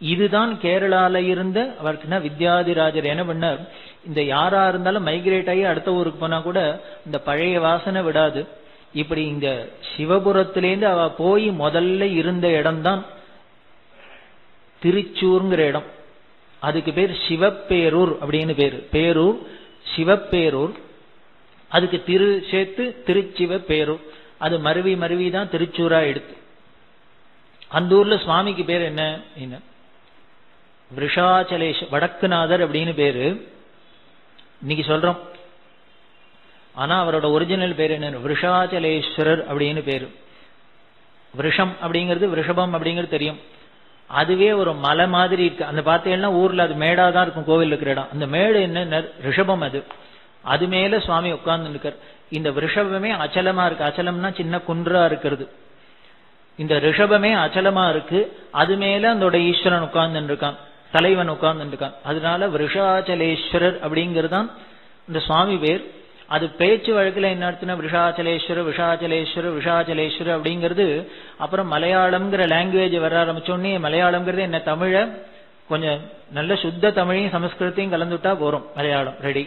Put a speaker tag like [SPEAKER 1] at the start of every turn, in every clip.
[SPEAKER 1] இதுதான் கேரளால இருந்த அவருக்குன்னா வித்யாதிராஜர் என்ன பண்ணார் இந்த யாரா இருந்தாலும் மைக்ரேட் ஆகி அடுத்த ஊருக்கு போனா கூட இந்த பழைய வாசனை விடாது இப்படி இந்த சிவபுரத்திலேருந்து அவ போய் முதல்ல இருந்த இடம்தான் திருச்சூர்ங்கிற இடம் அதுக்கு பேர் சிவப்பேரூர் அப்படின்னு பேரு பேரூர் சிவப்பேரூர் அதுக்கு திரு சேர்த்து திருச்சிவப்பேரூர் அது மருவி மருவி தான் திருச்சூரா எடுத்து அந்த ஊர்ல சுவாமிக்கு பேர் என்ன என்ன விஷாச்சலேஷ வடக்குநாதர் அப்படின்னு பேரு இன்னைக்கு சொல்றோம் ஆனா அவரோட ஒரிஜினல் பேர் என்ன விஷாச்சலேஸ்வரர் அப்படின்னு பேரு விஷம் அப்படிங்கிறது விஷபம் அப்படிங்கிறது தெரியும் அதுவே ஒரு மலை மாதிரி இருக்கு அந்த பார்த்தீங்கன்னா ஊர்ல அது மேடா தான் இருக்கும் கோவில் இருக்கிற இடம் அந்த மேடு என்ன ரிஷபம் அது அது மேல சுவாமி உட்கார்ந்து இருக்கார் இந்த ரிஷபமே அச்சலமா இருக்கு அச்சலம்னா சின்ன குன்றா இருக்கிறது இந்த ரிஷபமே அச்சலமா இருக்கு அது மேல அதோட ஈஸ்வரன் உட்கார்ந்து இருக்கான் தலைவன் உட்கார்ந்து இருக்கான் அதனால விஷாச்சலேஸ்வரர் அப்படிங்கிறது தான் இந்த சுவாமி பேர் அது பேச்சு வழக்குல என்ன அர்த்தம்னா விஷாச்சலேஸ்வர விஷாச்சலேஸ்வர விஷாச்சலேஸ்வர அப்படிங்கிறது அப்புறம் மலையாளம்ங்கிற லாங்குவேஜ் வர ஆரம்பிச்சோடனே மலையாளம்ங்கிறது என்ன தமிழ கொஞ்சம் நல்ல சுத்த தமிழையும் சமஸ்கிருத்தையும் கலந்துட்டா போறோம் மலையாளம் ரெடி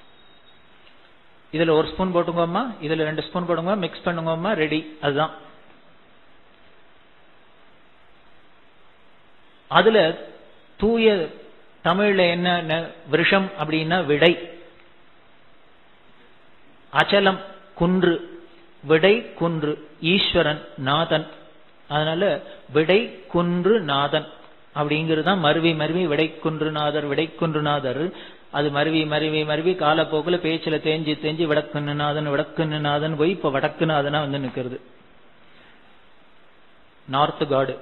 [SPEAKER 1] இதுல ஒரு ஸ்பூன் போட்டுங்கோம்மா இதுல ரெண்டு ஸ்பூன் போடுங்க மிக்ஸ் பண்ணுங்கம்மா ரெடி அதுதான் அதுல தூய தமிழ்ல என்ன விஷம் அப்படின்னா விடை அச்சலம் குன்று விடை குன்று ஈஸ்வரன் நாதன் அதனால விடை குன்று நாதன் அப்படிங்கிறது தான் மருவி மருவி விடை குன்றுநாதர் விடை குன்றுநாதர் அது மருவி மருவி மருவி காலப்போக்குல பேச்சுல தேஞ்சி தேஞ்சி விடக்குன்னுநாதன் விடக்குன்னுநாதன் போய் இப்ப வடக்குநாதனா வந்து நிக்கிறது நார்த் காடு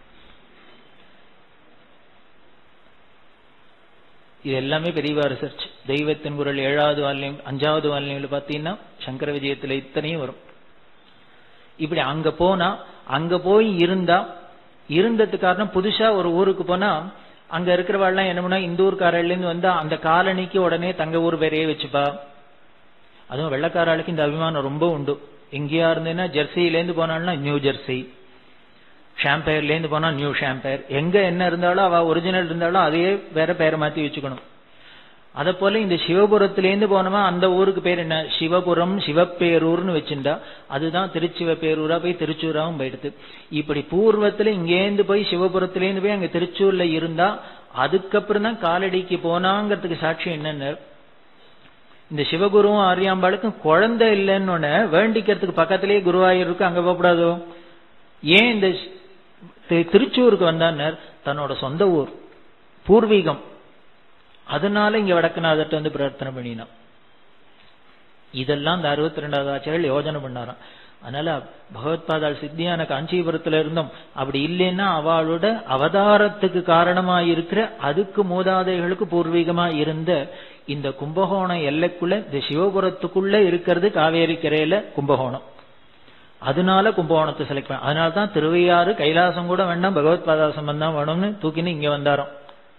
[SPEAKER 1] இது எல்லாமே பெரியவா ரிசர்ச் தெய்வத்தின் குரல் ஏழாவது வால்யம் அஞ்சாவது வால்யம்ல பாத்தீங்கன்னா சங்கர விஜயத்துல இத்தனையும் வரும் இப்படி அங்க போனா அங்க போய் இருந்தா இருந்ததுக்கு காரணம் புதுசா ஒரு ஊருக்கு போனா அங்க இருக்கிறவாள்லாம் என்ன பண்ணா இந்த ஊர்க்காரர்ல இருந்து வந்தா அந்த காலனிக்கு உடனே தங்க ஊர் பேரையே வச்சுப்பா அதுவும் வெள்ளக்காராளுக்கு இந்த அபிமானம் ரொம்ப உண்டு எங்கேயா இருந்தேன்னா ஜெர்சியில இருந்து போனாள்னா நியூ ஜெர்சி ஷாம்பயர்ல இருந்து போனா நியூ ஷாம்பயர் எங்க என்ன இருந்தாலும் அவ ஒரிஜினல் இருந்தாலும் அதையே வேற பேரை மாத்தி வச்சுக்கணும் அத போல இந்த சிவபுரத்திலேருந்து போனோமா அந்த ஊருக்கு பேர் என்ன சிவபுரம் சிவப்பேரூர்னு வச்சுட்டா அதுதான் திருச்சிவப்பேரூரா போய் திருச்சூராவும் போயிடுது இப்படி பூர்வத்துல இங்கேருந்து போய் சிவபுரத்திலேருந்து போய் அங்க திருச்சூர்ல இருந்தா அதுக்கப்புறம் தான் காலடிக்கு போனாங்கிறதுக்கு சாட்சி என்னன்னு இந்த சிவகுருவும் ஆரியாம்பாளுக்கும் குழந்தை இல்லைன்னு வேண்டிக்கிறதுக்கு பக்கத்திலேயே குருவாயூர் இருக்கு அங்க போகக்கூடாதோ ஏன் இந்த திருச்சூருக்கு வந்தார் தன்னோட சொந்த ஊர் பூர்வீகம் அதனால இங்க வடக்குநாதர்ட்ட வந்து பிரார்த்தனை பண்ணினான் இதெல்லாம் இந்த அறுபத்தி ரெண்டாவது ஆச்சாரியர் யோஜனை பண்ணாராம் அதனால பகவத்பாதால் சித்தியான காஞ்சிபுரத்துல இருந்தோம் அப்படி இல்லைன்னா அவளோட அவதாரத்துக்கு காரணமா இருக்கிற அதுக்கு மூதாதைகளுக்கு பூர்வீகமா இருந்த இந்த கும்பகோணம் எல்லைக்குள்ள இந்த சிவபுரத்துக்குள்ள இருக்கிறது காவேரி கரையில கும்பகோணம் அதனால கும்பகோணத்தை செலக்ட் பண்ண அதனால தான் திருவையாறு கைலாசம் கூட வேண்டாம் பகவத் பாதா சம்பந்தம் வேணும்னு தூக்கின்னு இங்க வந்தாரோம்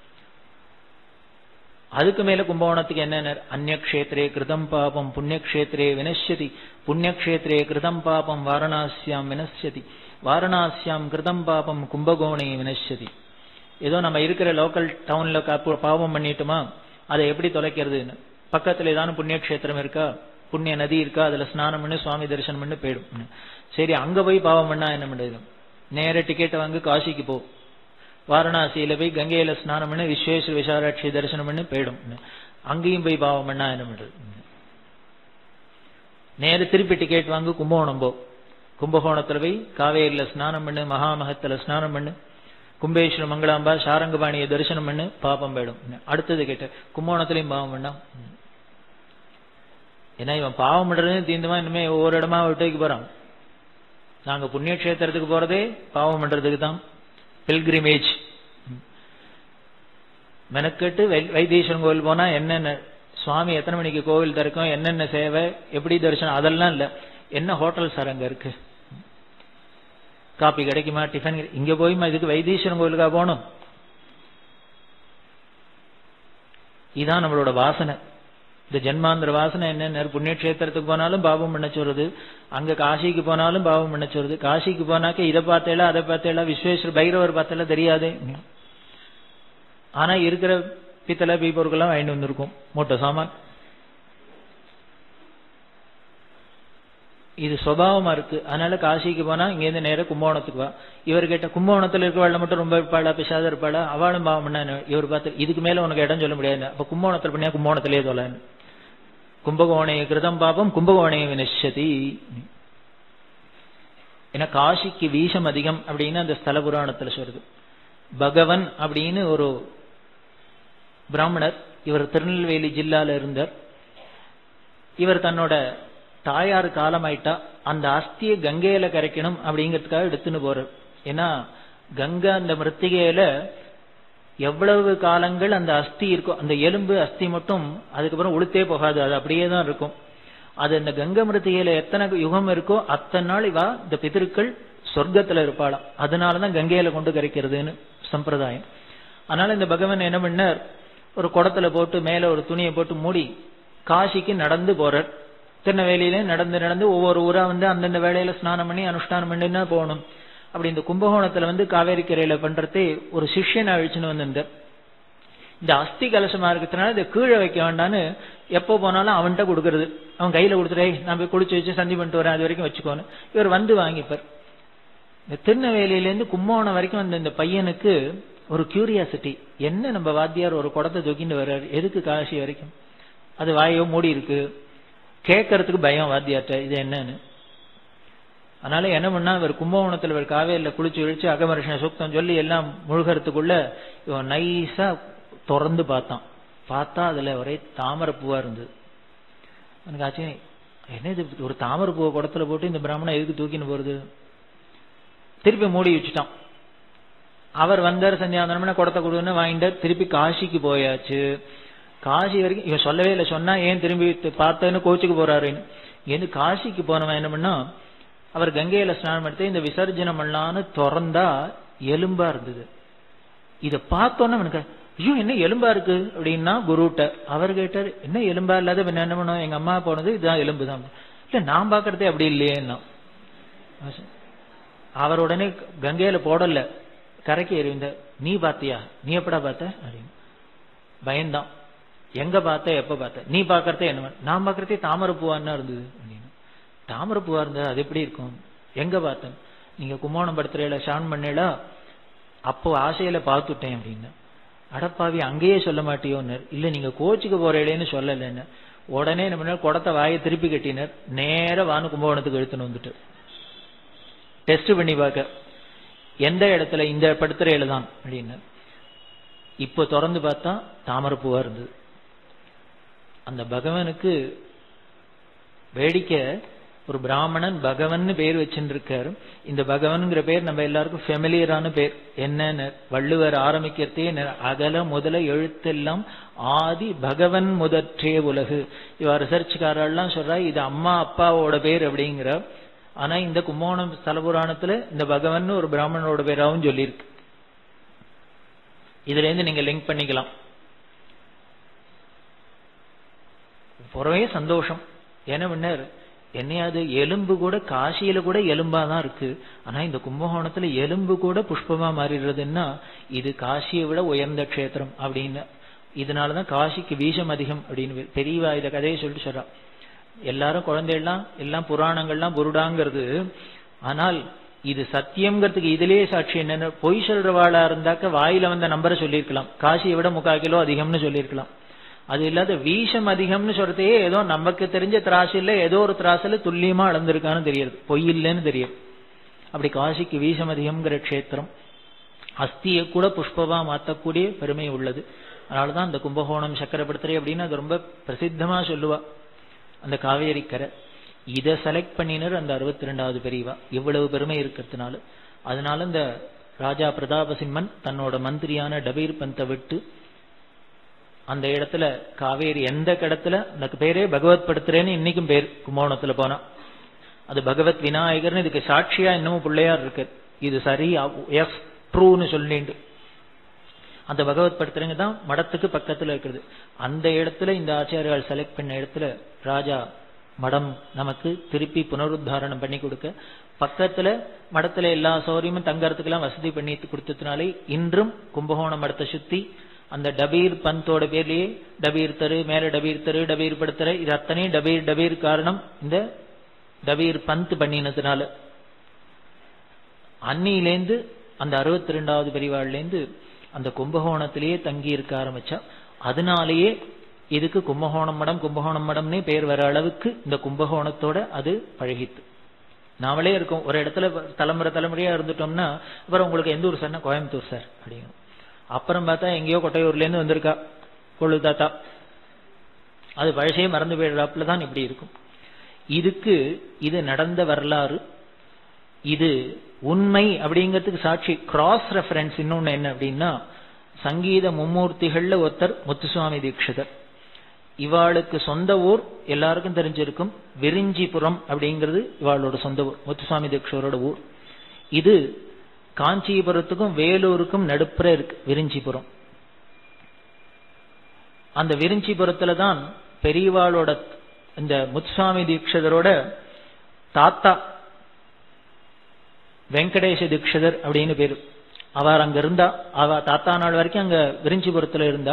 [SPEAKER 1] அதுக்கு மேல கும்பகோணத்துக்கு என்ன அந்நக்ஷேத்திரே கிருதம் பாபம் புண்ணியக்ஷேத்திரே வினஷ்யதி புண்ணியக்ஷேத்திரே கிருதம் பாபம் வாரணாசியாம் வினஷ்யதி வாரணாசியாம் கிருதம் பாபம் கும்பகோணே வினஷ்யதி ஏதோ நம்ம இருக்கிற லோக்கல் டவுன்ல பாவம் பண்ணிட்டுமா அதை எப்படி தொலைக்கிறதுன்னு பக்கத்துல ஏதாவது புண்ணியக்ஷேத்திரம் இருக்கா புண்ணிய நதி இருக்கா அதுல ஸ்நானம் பண்ணி சுவாமி தரிசனம் பண்ணி போயிடும் சரி அங்க போய் பாவம் பண்ணா என்ன பண்ணுறது நேர டிக்கெட் வாங்கி காசிக்கு போ வாரணாசியில போய் கங்கையில ஸ்நானம் பண்ணி விஸ்வேஸ்வர விசாலாட்சி தரிசனம் பண்ணி போயிடும் அங்கேயும் போய் பாவம் பண்ணா என்ன பண்றது நேர திருப்பி டிக்கெட் வாங்கி கும்பகோணம் போ கும்பகோணத்துல போய் காவேரியில ஸ்நானம் பண்ணு மகாமகத்துல ஸ்நானம் பண்ணு கும்பேஸ்வர மங்களாம்பா சாரங்கபாணியை தரிசனம் பண்ணு பாப்பம் போயிடும் அடுத்தது கேட்ட கும்பகோணத்திலையும் பாவம் பண்ணா ஏன்னா இவன் பாவம் பண்றதுன்னு தீந்துமா இனிமே ஒவ்வொரு இடமா விட்டுக்கு போறான் நாங்க புண்ணிய கஷேத்திரத்துக்கு போறதே பாவம் பண்றதுக்கு தான் பில்கிரிமேஜ் மெனக்கெட்டு வைத்தீஸ்வரன் கோவில் போனா என்னென்ன சுவாமி எத்தனை மணிக்கு கோவில் திறக்கும் என்னென்ன சேவை எப்படி தரிசனம் அதெல்லாம் இல்ல என்ன ஹோட்டல் சார் அங்க இருக்கு காப்பி கிடைக்குமா டிஃபன் இங்க போய் இதுக்கு வைத்தீஸ்வரன் கோவிலுக்கா போகணும் இதான் நம்மளோட வாசனை இந்த ஜென்மாந்திர வாசனை என்ன புண்ணியக்ஷேத்திரத்துக்கு போனாலும் பாவம் பண்ண சொல்றது அங்க காசிக்கு போனாலும் பாவம் பண்ண சொல்றது காசிக்கு போனாக்க இதை பார்த்தேல அதை பார்த்தேல விஸ்வேஸ்வர பைரவர் பார்த்தேல தெரியாது ஆனா இருக்கிற பித்தளை பீப்பொருட்கள்லாம் வாங்கிட்டு வந்திருக்கும் மூட்டை சாமான் இது சுபாவமா இருக்கு அதனால காசிக்கு போனா இங்க இருந்து நேர கும்பகோணத்துக்கு வா இவர் கேட்ட கும்பகோணத்துல இருக்கிறவள மட்டும் ரொம்ப இருப்பாளா பிசாத இருப்பாளா அவளும் பாவம் என்ன இவர் பார்த்து இதுக்கு மேல உனக்கு இடம் சொல்ல முடியாது அப்ப கும்பகோணத்துல பண்ணியா கும்பகோணத்திலேயே தொலைன்னு கும்பகோணைய கிருதம் பாபம் கும்பகோணைய வினஷதி ஏன்னா காசிக்கு வீசம் அதிகம் அப்படின்னு அந்த ஸ்தல புராணத்துல சொல்றது பகவன் அப்படின்னு ஒரு பிராமணர் இவர் திருநெல்வேலி ஜில்லால இருந்தார் இவர் தன்னோட தாயார் காலமாயிட்டா அந்த அஸ்தியை கங்கையில கரைக்கணும் அப்படிங்கிறதுக்காக எடுத்துன்னு போறார் ஏன்னா கங்கா அந்த மிருத்திகையில எவ்வளவு காலங்கள் அந்த அஸ்தி இருக்கும் அந்த எலும்பு அஸ்தி மட்டும் அதுக்கப்புறம் உளுத்தே போகாது அது அப்படியே தான் இருக்கும் அது இந்த கங்கை மிருத்திகையில எத்தனை யுகம் இருக்கோ அத்தனை நாள் இவா இந்த பிதற்கள் சொர்க்கத்துல இருப்பாளாம் அதனாலதான் கங்கையில கொண்டு கரைக்கிறதுன்னு சம்பிரதாயம் அதனால இந்த பகவான் என்ன பண்ணார் ஒரு குடத்துல போட்டு மேல ஒரு துணியை போட்டு மூடி காசிக்கு நடந்து போறார் திருநெல்வேலியில நடந்து நடந்து ஒவ்வொரு ஊரா வந்து அந்தந்த வேலையில ஸ்நானம் பண்ணி அனுஷ்டானம் பண்ணினா போகணும் அப்படி இந்த கும்பகோணத்துல வந்து காவேரி கரையில பண்றதே ஒரு சிஷ்யனை அழிச்சுன்னு வந்திருந்தார் இந்த அஸ்தி கலசமா இருக்கிறதுனால இதை கீழே வைக்க வேண்டான்னு எப்போ போனாலும் அவன்கிட்ட கொடுக்கறது அவன் கையில கொடுத்துட்டே நான் போய் குளிச்சு வச்சு சந்தி பண்ணிட்டு வரேன் அது வரைக்கும் வச்சுக்கோன்னு இவர் வந்து வாங்கிப்பார் இந்த திருநெல்வேலியிலேருந்து கும்பகோணம் வரைக்கும் வந்த இந்த பையனுக்கு ஒரு கியூரியாசிட்டி என்ன நம்ம வாத்தியார் ஒரு குடத்தை தூக்கிட்டு வர்றாரு எதுக்கு காசி வரைக்கும் அது வாயோ மூடி இருக்கு கேட்கறதுக்கு பயம் வாத்தியார்ட்ட இது என்னன்னு அதனால என்ன பண்ணா இவர் கும்பகோணத்துல இவர் காவேரியில குளிச்சு இழிச்சு அகமருஷன சுத்தம் சொல்லி எல்லாம் முழுகிறதுக்குள்ள இவன் நைஸா திறந்து பார்த்தான் பார்த்தா அதுல ஒரே தாமரை பூவா இருந்தது எனக்கு ஆச்சரியம் என்ன இது ஒரு தாமரை பூவை குடத்துல போட்டு இந்த பிராமணன் எதுக்கு தூக்கின்னு போறது திருப்பி மூடி வச்சுட்டான் அவர் வந்தார் சந்தியாவந்தனம்னா குடத்தை கொடுன்னு வாங்கிட்டார் திருப்பி காசிக்கு போயாச்சு காசி வரைக்கும் இவன் சொல்லவே இல்லை சொன்னா ஏன் திரும்பி பார்த்தேன்னு கோச்சுக்கு போறாருன்னு இங்கேருந்து காசிக்கு போனவன் என்ன பண்ணா அவர் கங்கையில ஸ்நானம் எடுத்து இந்த விசர்ஜனம் பண்ணலான்னு திறந்தா எலும்பா இருந்தது இத பார்த்தோன்னே அவனுக்கு ஐயோ என்ன எலும்பா இருக்கு அப்படின்னா குருட்ட அவர் கேட்டார் என்ன எலும்பா இல்லாத பின்ன என்ன பண்ணுவோம் எங்க அம்மா போனது இதுதான் எலும்பு தான் இல்ல நான் பாக்குறதே அப்படி இல்லையேன்னா அவர் உடனே கங்கையில போடல கரைக்கு எறிந்த நீ பாத்தியா நீ எப்படா பார்த்த அப்படின்னு பயந்தான் எங்க பார்த்த எப்ப பார்த்த நீ பாக்கறதே என்ன நான் பாக்குறதே தாமரை பூவான்னா இருந்தது அப்படின்னு தாமரை பூவா இருந்தது அது எப்படி இருக்கும் எங்க பார்த்தேன் நீங்க கும்போணம் படுத்துறையில ஷான் பண்ணல அப்போ ஆசையில பார்த்துட்டேன் அப்படின்னு அடப்பாவி அங்கேயே சொல்ல மாட்டியோன்னு இல்ல நீங்க கோச்சுக்கு போறீங்களேன்னு சொல்லலன்னு உடனே என்ன பண்ண குடத்தை வாயை திருப்பி கட்டினர் நேர வானு கும்பகோணத்துக்கு எடுத்துன்னு வந்துட்டு டெஸ்ட் பண்ணி பார்க்க எந்த இடத்துல இந்த படுத்துறையில தான் அப்படின்னு இப்போ திறந்து பார்த்தா தாமரப்பூவா இருந்தது அந்த பகவானுக்கு வேடிக்கை ஒரு பிராமணன் பகவன் பேர் வச்சுருக்காரு இந்த பகவன்கிற பேர் நம்ம எல்லாருக்கும் ஃபெமிலியரான பேர் என்னன்னு வள்ளுவர் ஆரம்பிக்கிறதே அகல முதல எழுத்தெல்லாம் ஆதி பகவன் முதற்றே உலகு இவ ரிசர்ச்காரெல்லாம் சொல்றா இது அம்மா அப்பாவோட பேர் அப்படிங்கிற ஆனா இந்த கும்போணம் ஸ்தல புராணத்துல இந்த பகவன் ஒரு பிராமணனோட பேராவும் சொல்லியிருக்கு இதுல இருந்து நீங்க லிங்க் பண்ணிக்கலாம் புறவே சந்தோஷம் ஏன்னா முன்னர் என்னையாது எலும்பு கூட காசியில கூட எலும்பா தான் இருக்கு ஆனா இந்த கும்பகோணத்துல எலும்பு கூட புஷ்பமா மாறிடுறதுன்னா இது காசியை விட உயர்ந்த க்ஷேத்திரம் அப்படின்னு இதனாலதான் காசிக்கு வீசம் அதிகம் அப்படின்னு பெரியவா இத கதையை சொல்லிட்டு சொல்றா எல்லாரும் குழந்தைகள்லாம் எல்லாம் புராணங்கள்லாம் புருடாங்கிறது ஆனால் இது சத்தியம்ங்கிறதுக்கு இதுலயே சாட்சி என்னன்னு பொய் சொல்றவாளா இருந்தாக்க வாயில வந்த நம்பரை சொல்லியிருக்கலாம் காசியை விட முக்கால் கிலோ அதிகம்னு சொல்லியிருக்கலாம் அது இல்லாத வீசம் அதிகம்னு சொல்றதையே ஏதோ நமக்கு தெரிஞ்ச திராசில ஏதோ ஒரு திராசில துல்லியமா அளந்திருக்கான்னு தெரியுது பொய் இல்லைன்னு தெரியுது அப்படி காசிக்கு வீசம் அதிகம்ங்கிற க்ஷேத்திரம் அஸ்தியை கூட புஷ்பமா மாத்தக்கூடிய பெருமை உள்ளது அதனாலதான் அந்த கும்பகோணம் சக்கரப்படுத்துறை அப்படின்னு அது ரொம்ப பிரசித்தமா சொல்லுவா அந்த காவேரி கரை இதை செலக்ட் பண்ணினர் அந்த அறுபத்தி ரெண்டாவது பெரியவா இவ்வளவு பெருமை இருக்கிறதுனால அதனால இந்த ராஜா பிரதாபசிம்மன் தன்னோட மந்திரியான டபீர் பந்தை விட்டு அந்த இடத்துல காவேரி எந்த இடத்துல அந்த பேரே பகவத் படுத்துறேன்னு இன்னைக்கும் பேர் கும்போணத்துல போனா அது பகவத் விநாயகர்னு இதுக்கு சாட்சியா இன்னமும் பிள்ளையார் இருக்கு இது சரி எஃப் ட்ரூன்னு சொல்லிட்டு அந்த பகவத் படுத்துறங்க தான் மடத்துக்கு பக்கத்துல இருக்கிறது அந்த இடத்துல இந்த ஆச்சாரியால் செலக்ட் பண்ண இடத்துல ராஜா மடம் நமக்கு திருப்பி புனருத்தாரணம் பண்ணி கொடுக்க பக்கத்துல மடத்துல எல்லா சௌகரியமும் தங்கறதுக்கெல்லாம் வசதி பண்ணி கொடுத்ததுனாலே இன்றும் கும்பகோணம் மடத்தை சுத்தி அந்த டபீர் பந்தோட பேர்லயே டபீர் தரு மேல டபீர் தரு டபீர் படுத்தர இது அத்தனையும் டபீர் டபீர் காரணம் இந்த டபீர் பந்த் பண்ணினதுனால அன்னியிலேந்து அந்த அறுபத்தி ரெண்டாவது பெரிவாள்லேருந்து அந்த கும்பகோணத்திலேயே தங்கி இருக்க ஆரம்பிச்சா அதனாலேயே இதுக்கு கும்பகோணம் மடம் கும்பகோணம் மடம்னே பேர் வர அளவுக்கு இந்த கும்பகோணத்தோட அது பழகித்து நாமளே இருக்கோம் ஒரு இடத்துல தலைமுறை தலைமுறையா இருந்துட்டோம்னா அப்புறம் உங்களுக்கு எந்த ஊர் சார்னா கோயம்புத்தூர் சார் அப்படிங்க அப்புறம் பார்த்தா எங்கேயோ கொட்டையூர்ல இருந்து வந்திருக்கா கொள்ளு தாத்தா அது பழசையே மறந்து போயிடுறாப்புல தான் இப்படி இருக்கும் இதுக்கு இது நடந்த வரலாறு இது உண்மை அப்படிங்கிறதுக்கு சாட்சி கிராஸ் ரெஃபரன்ஸ் இன்னொன்னு என்ன அப்படின்னா சங்கீத மும்மூர்த்திகள்ல ஒருத்தர் முத்துசுவாமி தீட்சிதர் இவாளுக்கு சொந்த ஊர் எல்லாருக்கும் தெரிஞ்சிருக்கும் விரிஞ்சிபுரம் அப்படிங்கிறது இவாளோட சொந்த ஊர் முத்துசுவாமி தீட்சிதரோட ஊர் இது காஞ்சிபுரத்துக்கும் வேலூருக்கும் நடுப்புற இருக்கு விரிஞ்சிபுரம் அந்த விரிஞ்சிபுரத்துல தான் பெரியவாளோட இந்த முத்துசுவாமி தீட்சிதரோட தாத்தா வெங்கடேஷ தீட்சிதர் அப்படின்னு பேரு அவர் அங்க இருந்தா அவ தாத்தா நாள் வரைக்கும் அங்க விரிஞ்சிபுரத்துல இருந்தா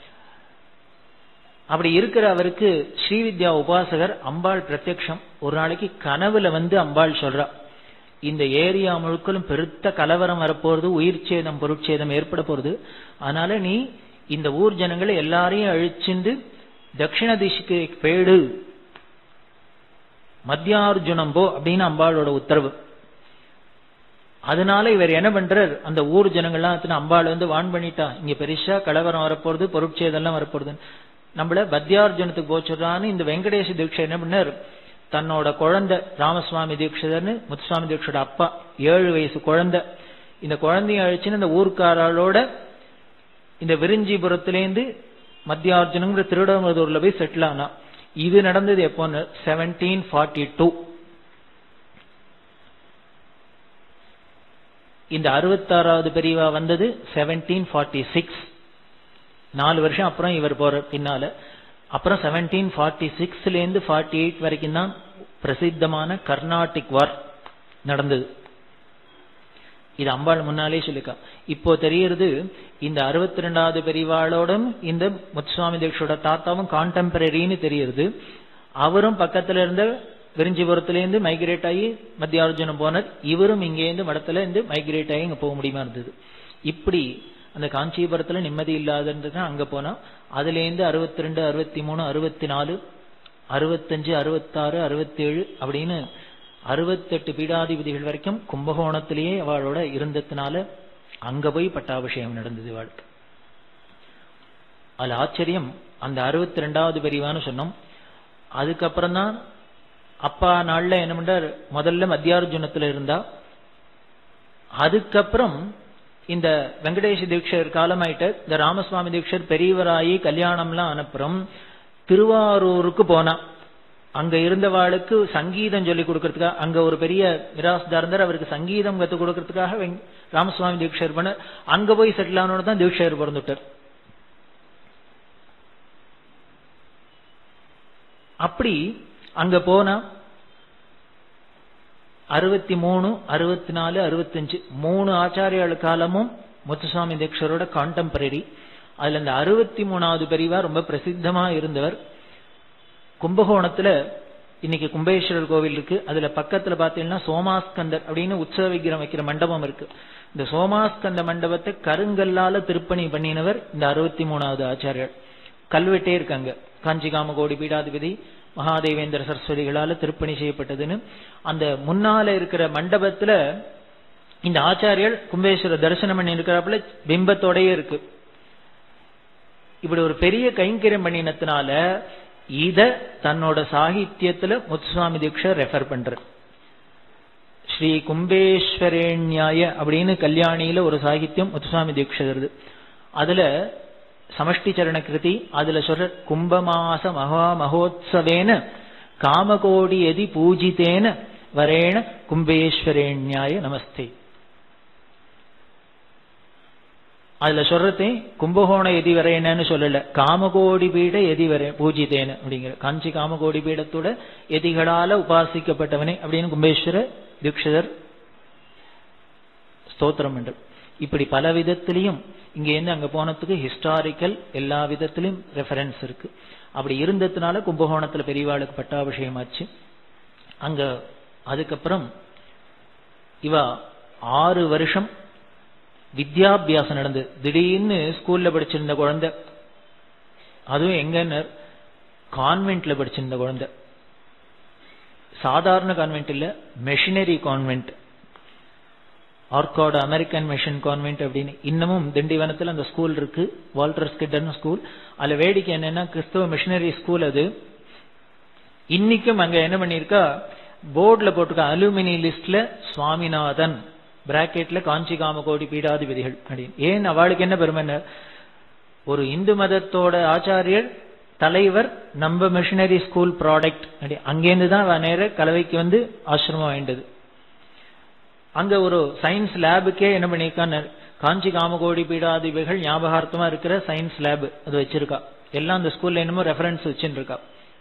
[SPEAKER 1] அப்படி இருக்கிற அவருக்கு ஸ்ரீவித்யா உபாசகர் அம்பாள் பிரத்யக்ஷம் ஒரு நாளைக்கு கனவுல வந்து அம்பாள் சொல்றா இந்த ஏரியா முழுக்களும் பெருத்த கலவரம் வரப்போறது உயிர் சேதம் பொருட்சேதம் ஏற்பட போறது அதனால நீ இந்த ஊர் ஜனங்களை எல்லாரையும் அழிச்சுண்டு தட்சிண திசுக்கு பேடு மத்தியார்ஜுனம் போ அப்படின்னு அம்பாளோட உத்தரவு அதனால இவர் என்ன பண்றார் அந்த ஊர் ஜனங்கள்லாம் அம்பாள் வந்து வான் பண்ணிட்டா இங்க பெருசா கலவரம் வரப்போறது பொருட்சேதெல்லாம் வரப்போறது நம்மள பத்யார்ஜுனத்துக்கு போச்சுறான்னு இந்த வெங்கடேஷ தீட்சை என்ன பண்ணார் தன்னோட குழந்தை ராமசுவாமி தீட்சிதர்னு முத்துசுவாமி தீட்சோட அப்பா ஏழு வயசு குழந்தை இந்த குழந்தைய அழிச்சுன்னு இந்த ஊர்க்காராளோட இந்த விரிஞ்சிபுரத்திலேருந்து மத்தியார்ஜுனங்கிற திருடமருதூர்ல போய் செட்டில் ஆனா இது நடந்தது எப்போன்னு செவன்டீன் ஃபார்ட்டி டூ இந்த அறுபத்தாறாவது பிரிவா வந்தது செவன்டீன் ஃபார்ட்டி சிக்ஸ் நாலு வருஷம் அப்புறம் இவர் போற பின்னால அப்புறம் செவன்டீன் ஃபார்ட்டி சிக்ஸ்ல இருந்து ஃபார்ட்டி எயிட் வரைக்கும் தான் பிரசித்தமான கர்நாடிக் வார் நடந்தது இது அம்பாள் முன்னாலே சொல்லிக்கா இப்போ தெரியறது இந்த அறுபத்தி ரெண்டாவது பெரிவாளோடும் இந்த முத்துசுவாமி தீட்சோட தாத்தாவும் கான்டெம்பரரின்னு தெரியுது அவரும் பக்கத்துல இருந்த விரிஞ்சிபுரத்திலேருந்து மைக்ரேட் ஆகி மத்தியார்ஜுனம் போனார் இவரும் இங்கேருந்து மடத்துல இருந்து மைக்ரேட் ஆகி இங்க போக முடியுமா இருந்தது இப்படி அந்த காஞ்சிபுரத்துல நிம்மதி இல்லாதது அங்க போனா அதுல இருந்து அறுபத்தி ரெண்டு அறுபத்தி மூணு அறுபத்தி நாலு அறுபத்தஞ்சு அறுபத்தாறு அறுபத்தேழு அப்படின்னு அறுபத்தெட்டு பீடாதிபதிகள் வரைக்கும் கும்பகோணத்திலேயே அவளோட இருந்ததுனால அங்க போய் பட்டாபிஷேகம் நடந்தது வாழ்க்கை அதுல ஆச்சரியம் அந்த அறுபத்தி ரெண்டாவது பிரிவான்னு சொன்னோம் அதுக்கப்புறம் தான் அப்பா நாள்ல என்ன பண்றார் முதல்ல மத்தியார்ஜுனத்துல இருந்தா அதுக்கப்புறம் இந்த வெங்கடேஷ தீட்சர் காலமாயிட்ட இந்த ராமசுவாமி தீட்சர் பெரியவராயி கல்யாணம்லாம் அனுப்புறோம் திருவாரூருக்கு போனா அங்க இருந்தவாளுக்கு சங்கீதம் சொல்லி கொடுக்கறதுக்காக அங்க ஒரு பெரிய மிராஸ்தார் இருந்தார் அவருக்கு சங்கீதம் கத்து கொடுக்கறதுக்காக ராமசுவாமி தீட்சர் பண்ண அங்க போய் செட்டில் ஆனோட தான் தீட்சர் பிறந்துட்டார் அப்படி அங்க போனா அறுபத்தி மூணு அறுபத்தி நாலு அறுபத்தஞ்சு மூணு ஆச்சாரியாள் காலமும் முத்துசுவாமி தீட்சரோட கான்டெம்பரரி அதுல இந்த அறுபத்தி மூணாவது பெரியவா ரொம்ப பிரசித்தமா இருந்தவர் கும்பகோணத்துல இன்னைக்கு கும்பேஸ்வரர் கோவில் இருக்கு அதுல பக்கத்துல பாத்தீங்கன்னா சோமாஸ்கந்தர் அப்படின்னு உற்சவ விக்கிரம் வைக்கிற மண்டபம் இருக்கு இந்த சோமாஸ்கந்த மண்டபத்தை கருங்கல்லால திருப்பணி பண்ணினவர் இந்த அறுபத்தி மூணாவது ஆச்சாரியர் கல்வெட்டே இருக்காங்க காஞ்சி காமகோடி பீடாதிபதி மகாதேவேந்திர சரஸ்வதிகளால திருப்பணி செய்யப்பட்டதுன்னு அந்த முன்னால இருக்கிற மண்டபத்துல இந்த ஆச்சாரியர் கும்பேஸ்வர தரிசனம் பண்ணி இருக்கிறாப்புல பிம்பத்தோடயே இருக்கு இப்படி ஒரு பெரிய கைங்கரியம் பண்ணினத்தினால இத தன்னோட சாகித்யத்துல முத்துசுவாமி தீட்சர் ரெஃபர் பண்ற ஸ்ரீ கும்பேஸ்வரேண்யாய அப்படின்னு கல்யாணியில ஒரு சாகித்யம் முத்துசுவாமி தீட்சர் அதுல சமஷ்டி சரண கிருதி அதுல சொல்ற கும்பமாச மகா மகோத்சவேன காமகோடி எதி பூஜித்தேன வரேண கும்பேஸ்வரேண்யாய நமஸ்தே அதுல சொல்றதே கும்பகோண எதி வரையனன்னு சொல்லல காமகோடி பீட எதி வரை பூஜித்தேன அப்படிங்கிற காஞ்சி காமகோடி பீடத்தோட எதிகளால உபாசிக்கப்பட்டவனே அப்படின்னு கும்பேஸ்வர தீட்சிதர் ஸ்தோத்திரம் என்று இப்படி பல விதத்திலையும் இங்க இருந்து அங்க போனதுக்கு ஹிஸ்டாரிக்கல் எல்லா விதத்திலும் ரெஃபரன்ஸ் இருக்கு அப்படி இருந்ததுனால கும்பகோணத்துல பெரியவாளுக்கு பட்டாபிஷேகம் ஆச்சு அங்க அதுக்கப்புறம் இவ ஆறு வருஷம் வித்யாபியாசம் நடந்தது திடீர்னு ஸ்கூல்ல படிச்சிருந்த குழந்தை அதுவும் எங்கன்னு கான்வென்ட்ல படிச்சிருந்த குழந்தை சாதாரண கான்வென்ட் இல்ல missionary convent Arcot American mission convent அப்படின்னு இன்னமும் திண்டிவனத்தில் அந்த ஸ்கூல் இருக்கு வால்டர் ஸ்கிட்டன் ஸ்கூல் அதுல வேடிக்கை என்னன்னா கிறிஸ்தவ மிஷினரி ஸ்கூல் அது இன்னைக்கும் அங்க என்ன பண்ணிருக்கா போர்டுல போட்டிருக்க அலுமினி லிஸ்ட்ல சுவாமிநாதன் பிராக்கெட்ல காஞ்சி காமகோடி பீடாதிபதிகள் அப்படின்னு ஏன் அவளுக்கு என்ன பெருமை ஒரு இந்து மதத்தோட ஆச்சாரியர் தலைவர் நம்ம மிஷினரி ஸ்கூல் ப்ராடக்ட் அப்படி அங்கேருந்து தான் நேர கலவைக்கு வந்து ஆசிரமம் வேண்டது அங்க ஒரு சயின்ஸ் லேபுக்கே என்ன பண்ணியிருக்கான்னு காஞ்சி காமகோடி பீடாதிபதிகள் ஞாபகார்த்தமா இருக்கிற சயின்ஸ் லேப் அது வச்சிருக்கா எல்லாம் அந்த ஸ்கூல்ல என்னமோ ரெஃபரன்ஸ் வச்சுட்டு இருக்கா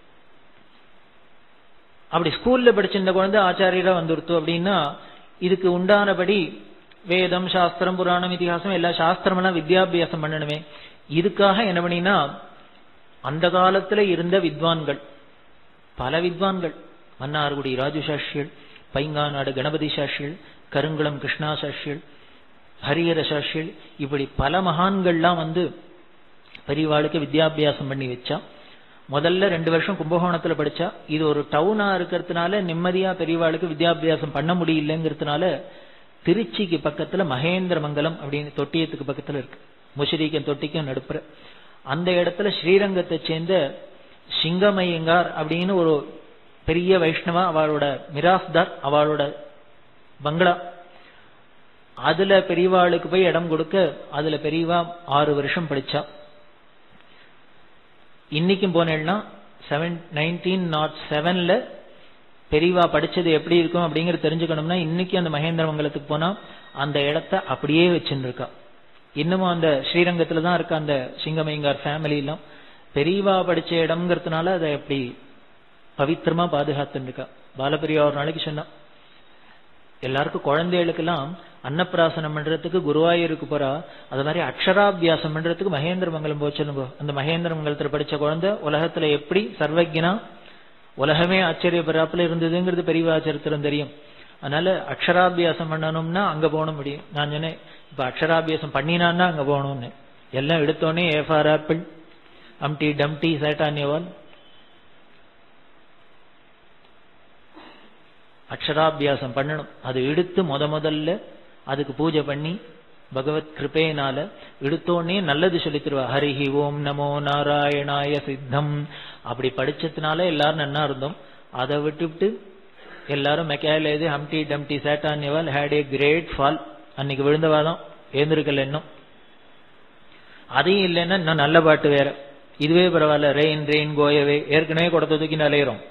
[SPEAKER 1] அப்படி ஸ்கூல்ல படிச்சிருந்த குழந்தை ஆச்சாரியரா வந்துருத்து அப்படின்னா இதுக்கு உண்டானபடி வேதம் சாஸ்திரம் புராணம் இதிகாசம் எல்லா சாஸ்திரம் எல்லாம் வித்யாபியாசம் பண்ணணுமே இதுக்காக என்ன பண்ணினா அந்த காலத்துல இருந்த வித்வான்கள் பல வித்வான்கள் மன்னார்குடி ராஜு சாஷியல் பைங்காநாடு கணபதி சாஷியல் கருங்குளம் கிருஷ்ணா சாஷியல் ஹரிஹர சாஷியல் இப்படி பல மகான்கள்லாம் வந்து பெரியவாளுக்கு வித்யாபியாசம் பண்ணி வச்சா முதல்ல ரெண்டு வருஷம் கும்பகோணத்துல படிச்சா இது ஒரு டவுனா இருக்கிறதுனால நிம்மதியா பெரியவாளுக்கு வித்யாபியாசம் பண்ண முடியலங்கிறதுனால திருச்சிக்கு பக்கத்துல மகேந்திர மங்கலம் அப்படின்னு தொட்டியத்துக்கு பக்கத்துல இருக்கு முஷிரிக்கும் தொட்டிக்கும் நடுப்புற அந்த இடத்துல ஸ்ரீரங்கத்தை சேர்ந்த சிங்கமயங்கார் அப்படின்னு ஒரு பெரிய வைஷ்ணவா அவளோட மிராஸ்தார் அவளோட பங்களா அதுல பெரியவாளுக்கு போய் இடம் கொடுக்க அதுல பெரியவா ஆறு வருஷம் படிச்சா இன்னைக்கும் போனேன்னா செவன் நைன்டீன் நாட் செவன்ல பெரியவா படிச்சது எப்படி இருக்கும் அப்படிங்கறது தெரிஞ்சுக்கணும்னா இன்னைக்கு அந்த மகேந்திர மங்கலத்துக்கு போனா அந்த இடத்த அப்படியே வச்சுட்டு இருக்கா இன்னமும் அந்த ஸ்ரீரங்கத்துல தான் இருக்க அந்த சிங்கமைங்கார் ஃபேமிலி எல்லாம் பெரியவா படிச்ச இடம்ங்கிறதுனால அதை எப்படி பவித்திரமா பாதுகாத்துட்டு இருக்கா பாலபிரியா ஒரு நாளைக்கு சொன்னா எல்லாருக்கும் குழந்தைகளுக்கெல்லாம் அன்னப்பிராசனம் பண்றதுக்கு குருவாயூருக்கு போறா அது மாதிரி அக்ஷராபியாசம் பண்றதுக்கு மகேந்திர மங்கலம் போச்சுங்க அந்த மகேந்திர மங்கலத்துல படிச்ச குழந்தை உலகத்துல எப்படி சர்வஜனா உலகமே ஆச்சரியப்படுறாப்புல இருந்ததுங்கிறது பெரியவா சரித்திரம் தெரியும் அதனால அக்ஷராபியாசம் பண்ணணும்னா அங்க போகணும் முடியும் நான் சொன்னேன் இப்ப அக்ஷராபியாசம் பண்ணினான்னா அங்க போகணும்னு எல்லாம் எடுத்தோடனே A for apple Humpty Dumpty sat on a wall அக்ஷராபியாசம் பண்ணணும் அது எடுத்து முத முதல்ல அதுக்கு பூஜை பண்ணி பகவத் கிருபையினால எடுத்தோடனே நல்லது சொல்லி தருவா ஹரிஹி ஓம் நமோ நாராயணாய சித்தம் அப்படி படிச்சதுனால எல்லாரும் நன்னா இருந்தோம் அதை விட்டுவிட்டு எல்லாரும் மெக்காயில எது Humpty Dumpty sat on a wall had a great fall அன்னைக்கு விழுந்தவாதான் ஏந்திருக்கல இன்னும் அதையும் இல்லைன்னா இன்னும் நல்ல பாட்டு வேற இதுவே பரவாயில்ல ரெயின் ரெயின் கோயவே ஏற்கனவே கொடுத்த தூக்கி அலையிறோம்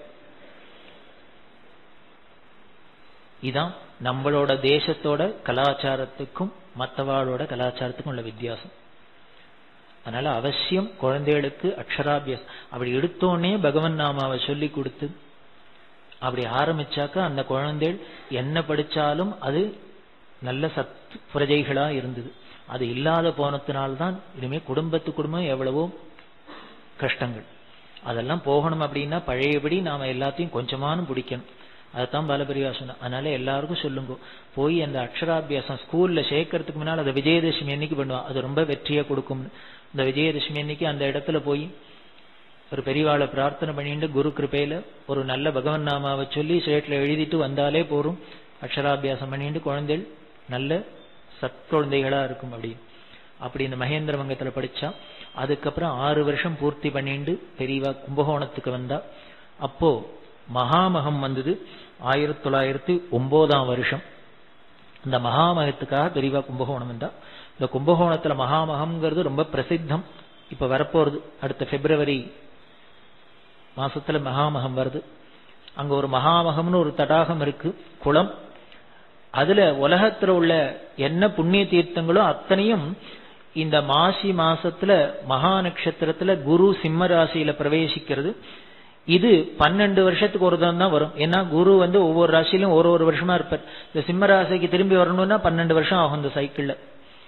[SPEAKER 1] இதான் நம்மளோட தேசத்தோட கலாச்சாரத்துக்கும் மற்றவாளோட கலாச்சாரத்துக்கும் உள்ள வித்தியாசம் அதனால அவசியம் குழந்தைகளுக்கு அக்ஷராபியாசம் அப்படி எடுத்தோடனே பகவன் நாமாவை சொல்லி கொடுத்து அப்படி ஆரம்பிச்சாக்க அந்த குழந்தைகள் என்ன படிச்சாலும் அது நல்ல சத் பிரஜைகளா இருந்தது அது இல்லாத போனதுனால்தான் இனிமே குடும்பத்து குடும்பம் எவ்வளவோ கஷ்டங்கள் அதெல்லாம் போகணும் அப்படின்னா பழையபடி நாம எல்லாத்தையும் கொஞ்சமானும் பிடிக்கணும் அதுதான் பாலபிரிவா சொன்ன அதனால எல்லாருக்கும் சொல்லுங்க போய் அந்த அக்ஷராபியாசம் ஸ்கூல்ல சேர்க்கறதுக்கு முன்னால் அதை விஜயதசமி அன்னைக்கு பண்ணுவா அது ரொம்ப வெற்றியை கொடுக்கும் இந்த விஜயதசமி அன்னைக்கு அந்த இடத்துல போய் ஒரு பெரியவாளை பிரார்த்தனை பண்ணிட்டு குரு கிருப்பையில ஒரு நல்ல பகவன் நாமாவை சொல்லி சேட்டில் எழுதிட்டு வந்தாலே போரும் அக்ஷராபியாசம் பண்ணிட்டு குழந்தைகள் நல்ல சத் குழந்தைகளா இருக்கும் அப்படி அப்படி இந்த மகேந்திர வங்கத்துல படிச்சா அதுக்கப்புறம் ஆறு வருஷம் பூர்த்தி பண்ணிட்டு பெரியவா கும்பகோணத்துக்கு வந்தா அப்போ மகாமகம் வந்தது ஆயிரத்தி தொள்ளாயிரத்தி ஒன்பதாம் வருஷம் இந்த மகாமகத்துக்காக பெரியவா கும்பகோணம் வந்தா இந்த கும்பகோணத்துல மகாமகம்ங்கிறது ரொம்ப பிரசித்தம் இப்ப வரப்போறது அடுத்த பிப்ரவரி மாசத்துல மகாமகம் வருது அங்க ஒரு மகாமகம்னு ஒரு தடாகம் இருக்கு குளம் அதுல உலகத்துல உள்ள என்ன புண்ணிய தீர்த்தங்களோ அத்தனையும் இந்த மாசி மாசத்துல மகா நட்சத்திரத்துல குரு சிம்ம ராசியில பிரவேசிக்கிறது இது பன்னெண்டு வருஷத்துக்கு ஒரு தான் தான் வரும் ஏன்னா குரு வந்து ஒவ்வொரு ராசியிலும் ஒரு ஒரு வருஷமா இருப்பார் இந்த சிம்ம ராசிக்கு திரும்பி வரணும்னா பன்னெண்டு வருஷம் ஆகும் இந்த சைக்கிள்ல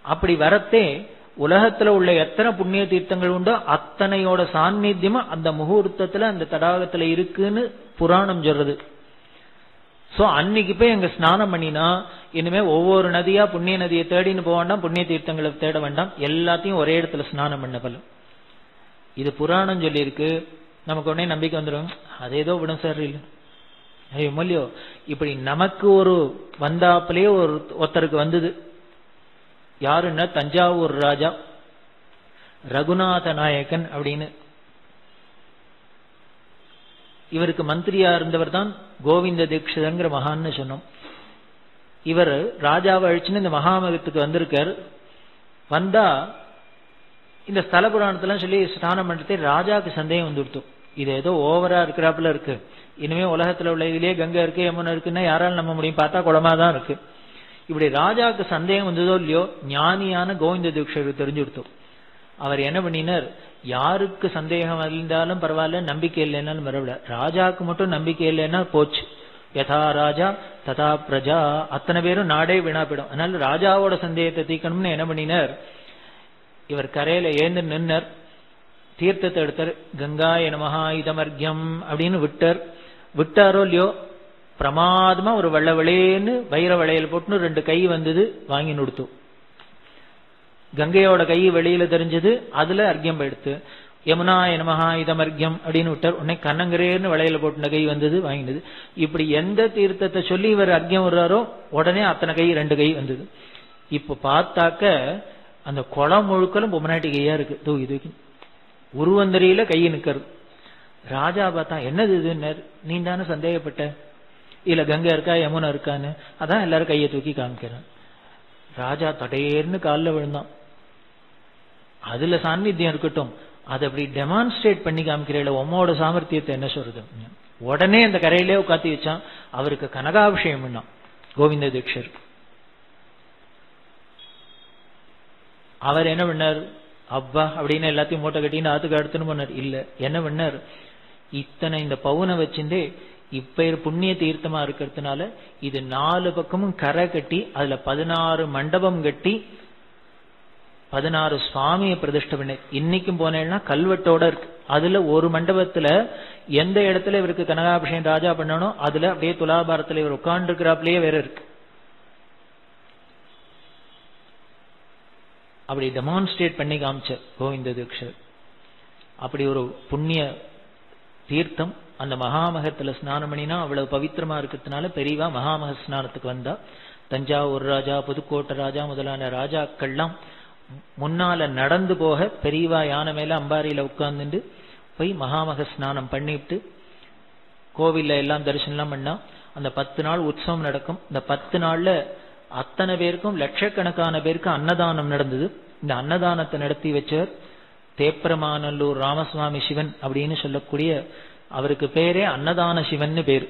[SPEAKER 1] அப்படி வரத்தே உலகத்துல உள்ள எத்தனை புண்ணிய தீர்த்தங்கள் உண்டோ அத்தனையோட சாநித்தியமும் அந்த முகூர்த்தத்துல அந்த தடாகத்துல இருக்குன்னு புராணம் சொல்றது சோ அன்னைக்கு போய் அங்க ஸ்நானம் பண்ணினா இனிமே ஒவ்வொரு நதியா புண்ணிய நதியை தேடின்னு போக வேண்டாம் புண்ணிய தீர்த்தங்களை தேட வேண்டாம் எல்லாத்தையும் ஒரே இடத்துல ஸ்நானம் பண்ண பலம் இது புராணம் சொல்லியிருக்கு நமக்கு உடனே நம்பிக்கை வந்துடும் அது ஏதோ விடும் சார் இல்லை ஐயோ மல்லியோ இப்படி நமக்கு ஒரு வந்தாப்பிலே ஒரு ஒருத்தருக்கு வந்தது யாருன்னா தஞ்சாவூர் ராஜா ரகுநாத நாயக்கன் அப்படின்னு இவருக்கு மந்திரியா இருந்தவர் தான் கோவிந்த தீட்சிதங்கிற மகான்னு சொன்னோம் இவர் ராஜாவை அழிச்சுன்னு இந்த மகாமகத்துக்கு வந்திருக்கார் வந்தா இந்த ஸ்தல புராணத்தெல்லாம் சொல்லி ஸ்நானம் பண்றதே ராஜாவுக்கு சந்தேகம் வந்துடுத்தோம் இது ஏதோ ஓவரா இருக்கிறாப்புல இருக்கு இனிமே உலகத்துல உள்ள இதுலயே கங்கை இருக்கு யமுனை இருக்குன்னா யாராலும் நம்ப முடியும் பார்த்தா குளமா தான் இருக்கு இப்படி ராஜாவுக்கு சந்தேகம் வந்ததோ இல்லையோ ஞானியான கோவிந்த தீட்சருக்கு தெரிஞ்சுடுத்தோம் அவர் என்ன பண்ணினார் யாருக்கு சந்தேகம் இருந்தாலும் பரவாயில்ல நம்பிக்கை இல்லைன்னாலும் பரவாயில்ல ராஜாவுக்கு மட்டும் நம்பிக்கை இல்லைன்னா போச்சு யதா ராஜா ததா பிரஜா அத்தனை பேரும் நாடே வீணா போயிடும் அதனால ராஜாவோட சந்தேகத்தை தீக்கணும்னு என்ன பண்ணினார் இவர் கரையில ஏந்து நின்னர் தீர்த்தத்தை எடுத்தார் கங்காய நமஹா இதமர்க்கியம் அப்படின்னு விட்டார் விட்டாரோ இல்லையோ பிரமாதமா ஒரு வெள்ள விளையன்னு வைர வளையல் போட்டுன்னு ரெண்டு கை வந்தது வாங்கி நுடுத்தோம் கங்கையோட கை வெளியில தெரிஞ்சது அதுல அர்க்கியம் எடுத்து யமுனா நமஹா இதமர்க்கியம் அப்படின்னு விட்டார் உடனே கண்ணங்கரேன்னு வளையல போட்டுன கை வந்தது வாங்கினது இப்படி எந்த தீர்த்தத்தை சொல்லி இவர் அர்க்கியம் விடுறாரோ உடனே அத்தனை கை ரெண்டு கை வந்தது இப்ப பார்த்தாக்க அந்த குளம் முழுக்கலும் பொம்மநாட்டி கையா இருக்கு தூ இது உருவந்தரியில கை நிக்கிறது ராஜா பார்த்தா என்னது இதுன்னு நீ தானே சந்தேகப்பட்ட இல்ல கங்கை இருக்கா யமுனா இருக்கான்னு அதான் எல்லாரும் கையை தூக்கி காமிக்கிறான் ராஜா தடையேர்னு காலில் விழுந்தான் அதுல சாநித்தியம் இருக்கட்டும் அதை அப்படி டெமான்ஸ்ட்ரேட் பண்ணி காமிக்கிறீங்கள உம்மோட சாமர்த்தியத்தை என்ன சொல்றது உடனே அந்த கரையிலே உட்காத்தி வச்சான் அவருக்கு கனகாபிஷேகம் பண்ணான் கோவிந்த தீட்சர் அவர் என்ன பண்ணார் அப்பா அப்படின்னு எல்லாத்தையும் மூட்டை கட்டின்னு ஆத்துக்கு அடுத்துன்னு பண்ணார் இல்ல என்ன பண்ணார் இத்தனை இந்த பவுனை வச்சிருந்தே இப்ப புண்ணிய தீர்த்தமா இருக்கிறதுனால இது நாலு பக்கமும் கரை கட்டி அதுல பதினாறு மண்டபம் கட்டி பதினாறு சுவாமியை பிரதிஷ்டை பண்ண இன்னைக்கும் போனேன்னா கல்வெட்டோட இருக்கு அதுல ஒரு மண்டபத்துல எந்த இடத்துல இவருக்கு கனகாபிஷேகம் ராஜா பண்ணணும் அதுல அப்படியே துலாபாரத்துல இவர் உட்கார்ந்து இருக்கிறாப்லயே வேற இருக்கு அப்படி டெமான்ஸ்ட்ரேட் பண்ணி காமிச்ச கோவிந்த தீட்சர் அப்படி ஒரு புண்ணிய தீர்த்தம் அந்த மகாமகத்துல ஸ்நானம் பண்ணினா அவ்வளவு பவித்திரமா இருக்கிறதுனால பெரியவா மகாமக ஸ்நானத்துக்கு வந்தா தஞ்சாவூர் ராஜா புதுக்கோட்டை ராஜா முதலான ராஜாக்கள்லாம் முன்னால நடந்து போக பெரியவா யானை மேல அம்பாரியில உட்கார்ந்துட்டு போய் மகாமக ஸ்நானம் பண்ணிவிட்டு கோவில்ல எல்லாம் தரிசனம் பண்ணா அந்த பத்து நாள் உற்சவம் நடக்கும் இந்த பத்து நாள்ல அத்தனை பேருக்கும் லட்சக்கணக்கான பேருக்கு அன்னதானம் நடந்தது இந்த அன்னதானத்தை நடத்தி வச்சவர் தேப்பரமானல்லூர் ராமசுவாமி சிவன் அப்படின்னு சொல்லக்கூடிய அவருக்கு பேரே அன்னதான சிவன்னு பேரு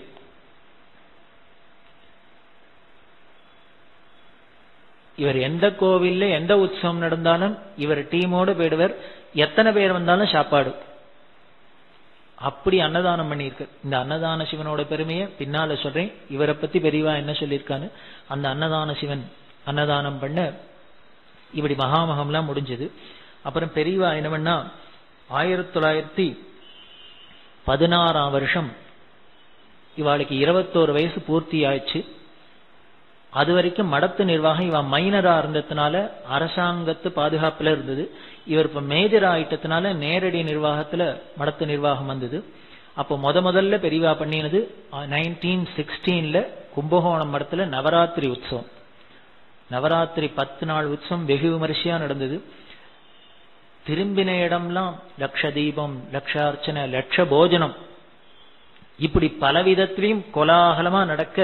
[SPEAKER 1] இவர் எந்த கோவில்ல எந்த உற்சவம் நடந்தாலும் இவர் டீமோடு போயிடுவர் எத்தனை பேர் வந்தாலும் சாப்பாடு அப்படி அன்னதானம் பண்ணியிருக்கு இந்த அன்னதான சிவனோட பெருமையை பின்னால சொல்றேன் இவரை பத்தி பெரியவா என்ன சொல்லியிருக்கான்னு அந்த அன்னதான சிவன் அன்னதானம் பண்ண இப்படி மகாமகம்லாம் முடிஞ்சது அப்புறம் பெரியவா என்ன பண்ணா ஆயிரத்தி தொள்ளாயிரத்தி பதினாறாம் வருஷம் இவாளுக்கு இருபத்தோரு வயசு பூர்த்தி ஆயிடுச்சு அது வரைக்கும் மடத்து நிர்வாகம் இவன் மைனரா இருந்ததுனால அரசாங்கத்து பாதுகாப்புல இருந்தது இவர் இப்ப மேஜர் ஆயிட்டதுனால நேரடி நிர்வாகத்துல மடத்து நிர்வாகம் வந்தது அப்போ முத முதல்ல பெரியவா பண்ணினது நைன்டீன் சிக்ஸ்டீன்ல கும்பகோணம் மடத்துல நவராத்திரி உற்சவம் நவராத்திரி பத்து நாள் உற்சவம் வெகு விமரிசையா நடந்தது திரும்பின இடம்லாம் லட்ச தீபம் லட்சார்ச்சனை லட்ச போஜனம் இப்படி பல விதத்திலையும் கோலாகலமா நடக்க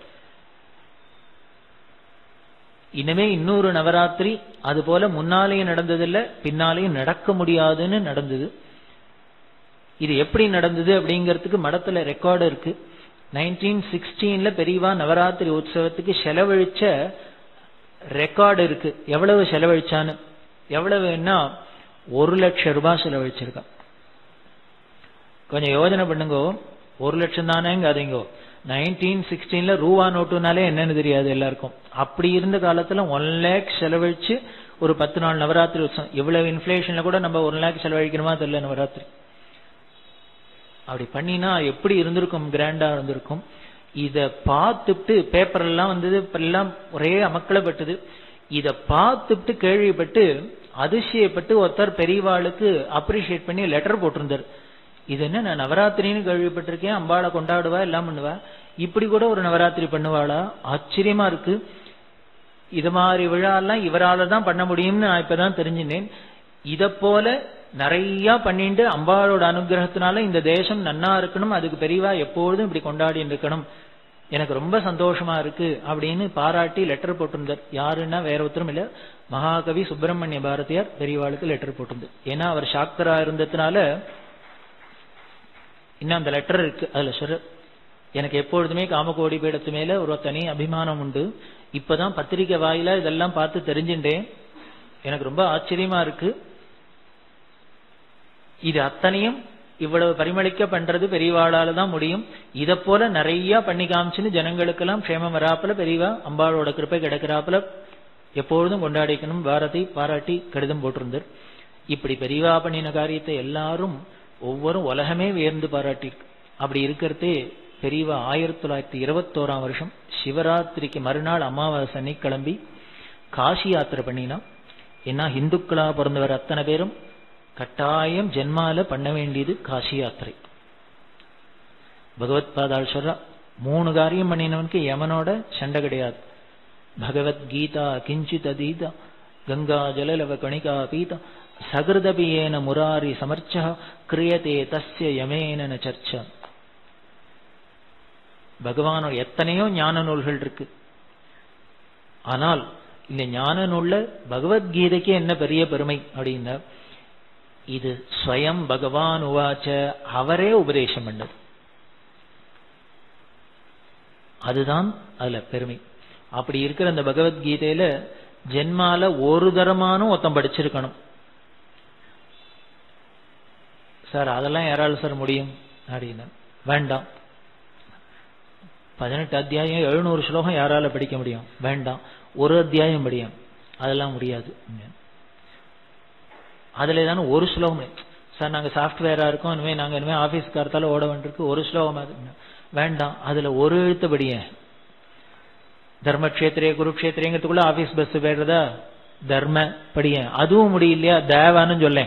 [SPEAKER 1] இனிமே இன்னொரு நவராத்திரி அது போல முன்னாலேயும் நடந்ததில்ல பின்னாலேயும் நடக்க முடியாதுன்னு நடந்தது இது எப்படி நடந்தது அப்படிங்கிறதுக்கு மடத்துல ரெக்கார்டு இருக்கு நைன்டீன் சிக்ஸ்டீன்ல பெரியவா நவராத்திரி உற்சவத்துக்கு செலவழிச்ச ரெக்கார்டு இருக்கு எவ்வளவு செலவழிச்சான்னு எவ்வளவுன்னா ஒரு லட்சம் ரூபாய் செலவழிச்சிருக்கா கொஞ்சம் யோஜனை பண்ணுங்க ஒரு லட்சம் தானேங்காதீங்கோ நைன்டீன் சிக்ஸ்டீன்ல ரூபா நோட்டுனாலே என்னன்னு தெரியாது எல்லாருக்கும் அப்படி இருந்த காலத்துல ஒன் லேக் செலவழிச்சு ஒரு பத்து நாள் நவராத்திரி உற்சவம் எவ்வளவு இன்ஃபிளேஷன்ல கூட நம்ம ஒரு லேக் செலவழிக்கணுமா தெரியல நவராத்திரி அப்படி பண்ணினா எப்படி இருந்திருக்கும் கிராண்டா இருந்திருக்கும் இத பார்த்துட்டு பேப்பர் எல்லாம் வந்தது எல்லாம் ஒரே அமக்களப்பட்டது இத பார்த்துட்டு கேள்விப்பட்டு அதிசயப்பட்டு ஒருத்தர் பெரியவாளுக்கு அப்ரிஷியேட் பண்ணி லெட்டர் போட்டிருந்தார் இது என்ன நான் நவராத்திரின்னு கேள்விப்பட்டிருக்கேன் அம்பாளை கொண்டாடுவா எல்லாம் பண்ணுவா இப்படி கூட ஒரு நவராத்திரி பண்ணுவாளா ஆச்சரியமா இருக்கு இது மாதிரி விழாலாம் இவரால தான் பண்ண முடியும்னு நான் இப்பதான் தெரிஞ்சினேன் இத போல நிறைய பண்ணிட்டு அம்பாளோட அனுகிரகத்தினால இந்த தேசம் நன்னா இருக்கணும் அதுக்கு பெரியவா எப்பொழுதும் இப்படி கொண்டாடி இருக்கணும் எனக்கு ரொம்ப சந்தோஷமா இருக்கு அப்படின்னு பாராட்டி லெட்டர் போட்டிருந்தார் யாருன்னா வேற ஒருத்தரும் இல்ல மகாகவி சுப்பிரமணிய பாரதியார் பெரியவாளுக்கு லெட்டர் போட்டிருந்தார் ஏன்னா அவர் சாக்தரா இருந்ததுனால இன்னும் அந்த லெட்டர் இருக்கு அதுல சொல்ற எனக்கு எப்பொழுதுமே காமகோடி பீடத்து மேல ஒரு தனி அபிமானம் உண்டு இப்பதான் பத்திரிக்கை வாயில இதெல்லாம் பார்த்து தெரிஞ்சுட்டேன் எனக்கு ரொம்ப ஆச்சரியமா இருக்கு இது அத்தனையும் இவ்வளவு பரிமளிக்க பண்றது பெரியவாளால தான் முடியும் இத போல நிறைய பண்ணி காமிச்சுன்னு ஜனங்களுக்கெல்லாம் க்ஷேமம் வராப்புல பெரியவா அம்பாளோட கிருப்பை கிடைக்கிறாப்புல எப்பொழுதும் கொண்டாடிக்கணும் பாரதி பாராட்டி கடிதம் போட்டிருந்தார் இப்படி பெரியவா பண்ணின காரியத்தை எல்லாரும் ஒவ்வொரு உலகமே வியந்து பாராட்டியிருக்கு அப்படி இருக்கிறதே பெரியவா ஆயிரத்தி தொள்ளாயிரத்தி இருபத்தோராம் வருஷம் சிவராத்திரிக்கு மறுநாள் அமாவாசை அன்னைக்கு கிளம்பி காசி யாத்திரை பண்ணினா ஏன்னா இந்துக்களா பிறந்தவர் அத்தனை பேரும் கட்டாயம் ஜென்மால பண்ண வேண்டியது காசி யாத்திரை பகவத் பாதாள் சொல்றா மூணு காரியம் பண்ணினவனுக்கு யமனோட சண்டை கிடையாது பகவத்கீதா கிஞ்சித் அதீதா கங்கா ஜலலவ கணிகா பீதா சகிருதபியேன முராரி சமர்ச்சா கிரியதே தஸ்ய யமேன ந சர்ச்சா பகவானோட எத்தனையோ ஞான நூல்கள் இருக்கு ஆனால் இந்த ஞான நூல்ல பகவத்கீதைக்கு என்ன பெரிய பெருமை அப்படின்னா இது ஸ்வயம் பகவான் உவாச்ச அவரே உபதேசம் பண்ணது அதுதான் அதுல பெருமை அப்படி இருக்கிற அந்த பகவத்கீதையில ஜென்மால ஒரு தரமானும் ஒருத்தன் படிச்சிருக்கணும் சார் அதெல்லாம் யாரால சார் முடியும் அப்படின்னு வேண்டாம் பதினெட்டு அத்தியாயம் எழுநூறு ஸ்லோகம் யாரால படிக்க முடியும் வேண்டாம் ஒரு அத்தியாயம் படியும் அதெல்லாம் முடியாது அதுல தானே ஒரு ஸ்லோகம் சார் நாங்க சாஃப்ட்வேரா இருக்கோம் இனிமே நாங்க இனிமே ஆபீஸ் காரத்தால ஓட வேண்டியிருக்கு ஒரு ஸ்லோகம் அது வேண்டாம் அதுல ஒரு எழுத்து படிய தர்மக்ஷேத்திரே குருக்ஷேத்திரங்கிறதுக்குள்ள ஆபீஸ் பஸ் போயிடுறதா தர்ம படிய அதுவும் முடியலையா தேவான்னு சொல்லேன்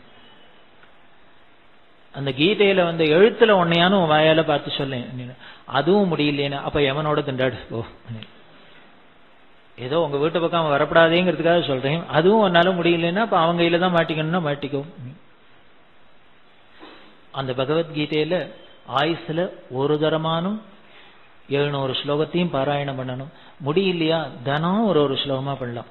[SPEAKER 1] அந்த கீதையில வந்த எழுத்துல ஒன்னையானு உன் வாயால பார்த்து சொல்லேன் அதுவும் முடியலையேனா அப்ப எவனோட திண்டாடு ஓ ஏதோ உங்க வீட்டு பக்கம் அவன் வரப்படாதேங்கிறதுக்காக சொல்றேன் அதுவும் உன்னால முடியலன்னா அப்ப அவங்க கையில தான் மாட்டிக்கணும்னா மாட்டிக்கோ அந்த பகவத்கீதையில ஆயுசுல ஒரு தரமானும் எழுநூறு ஸ்லோகத்தையும் பாராயணம் பண்ணணும் முடியலையா தினம் ஒரு ஒரு ஸ்லோகமா பண்ணலாம்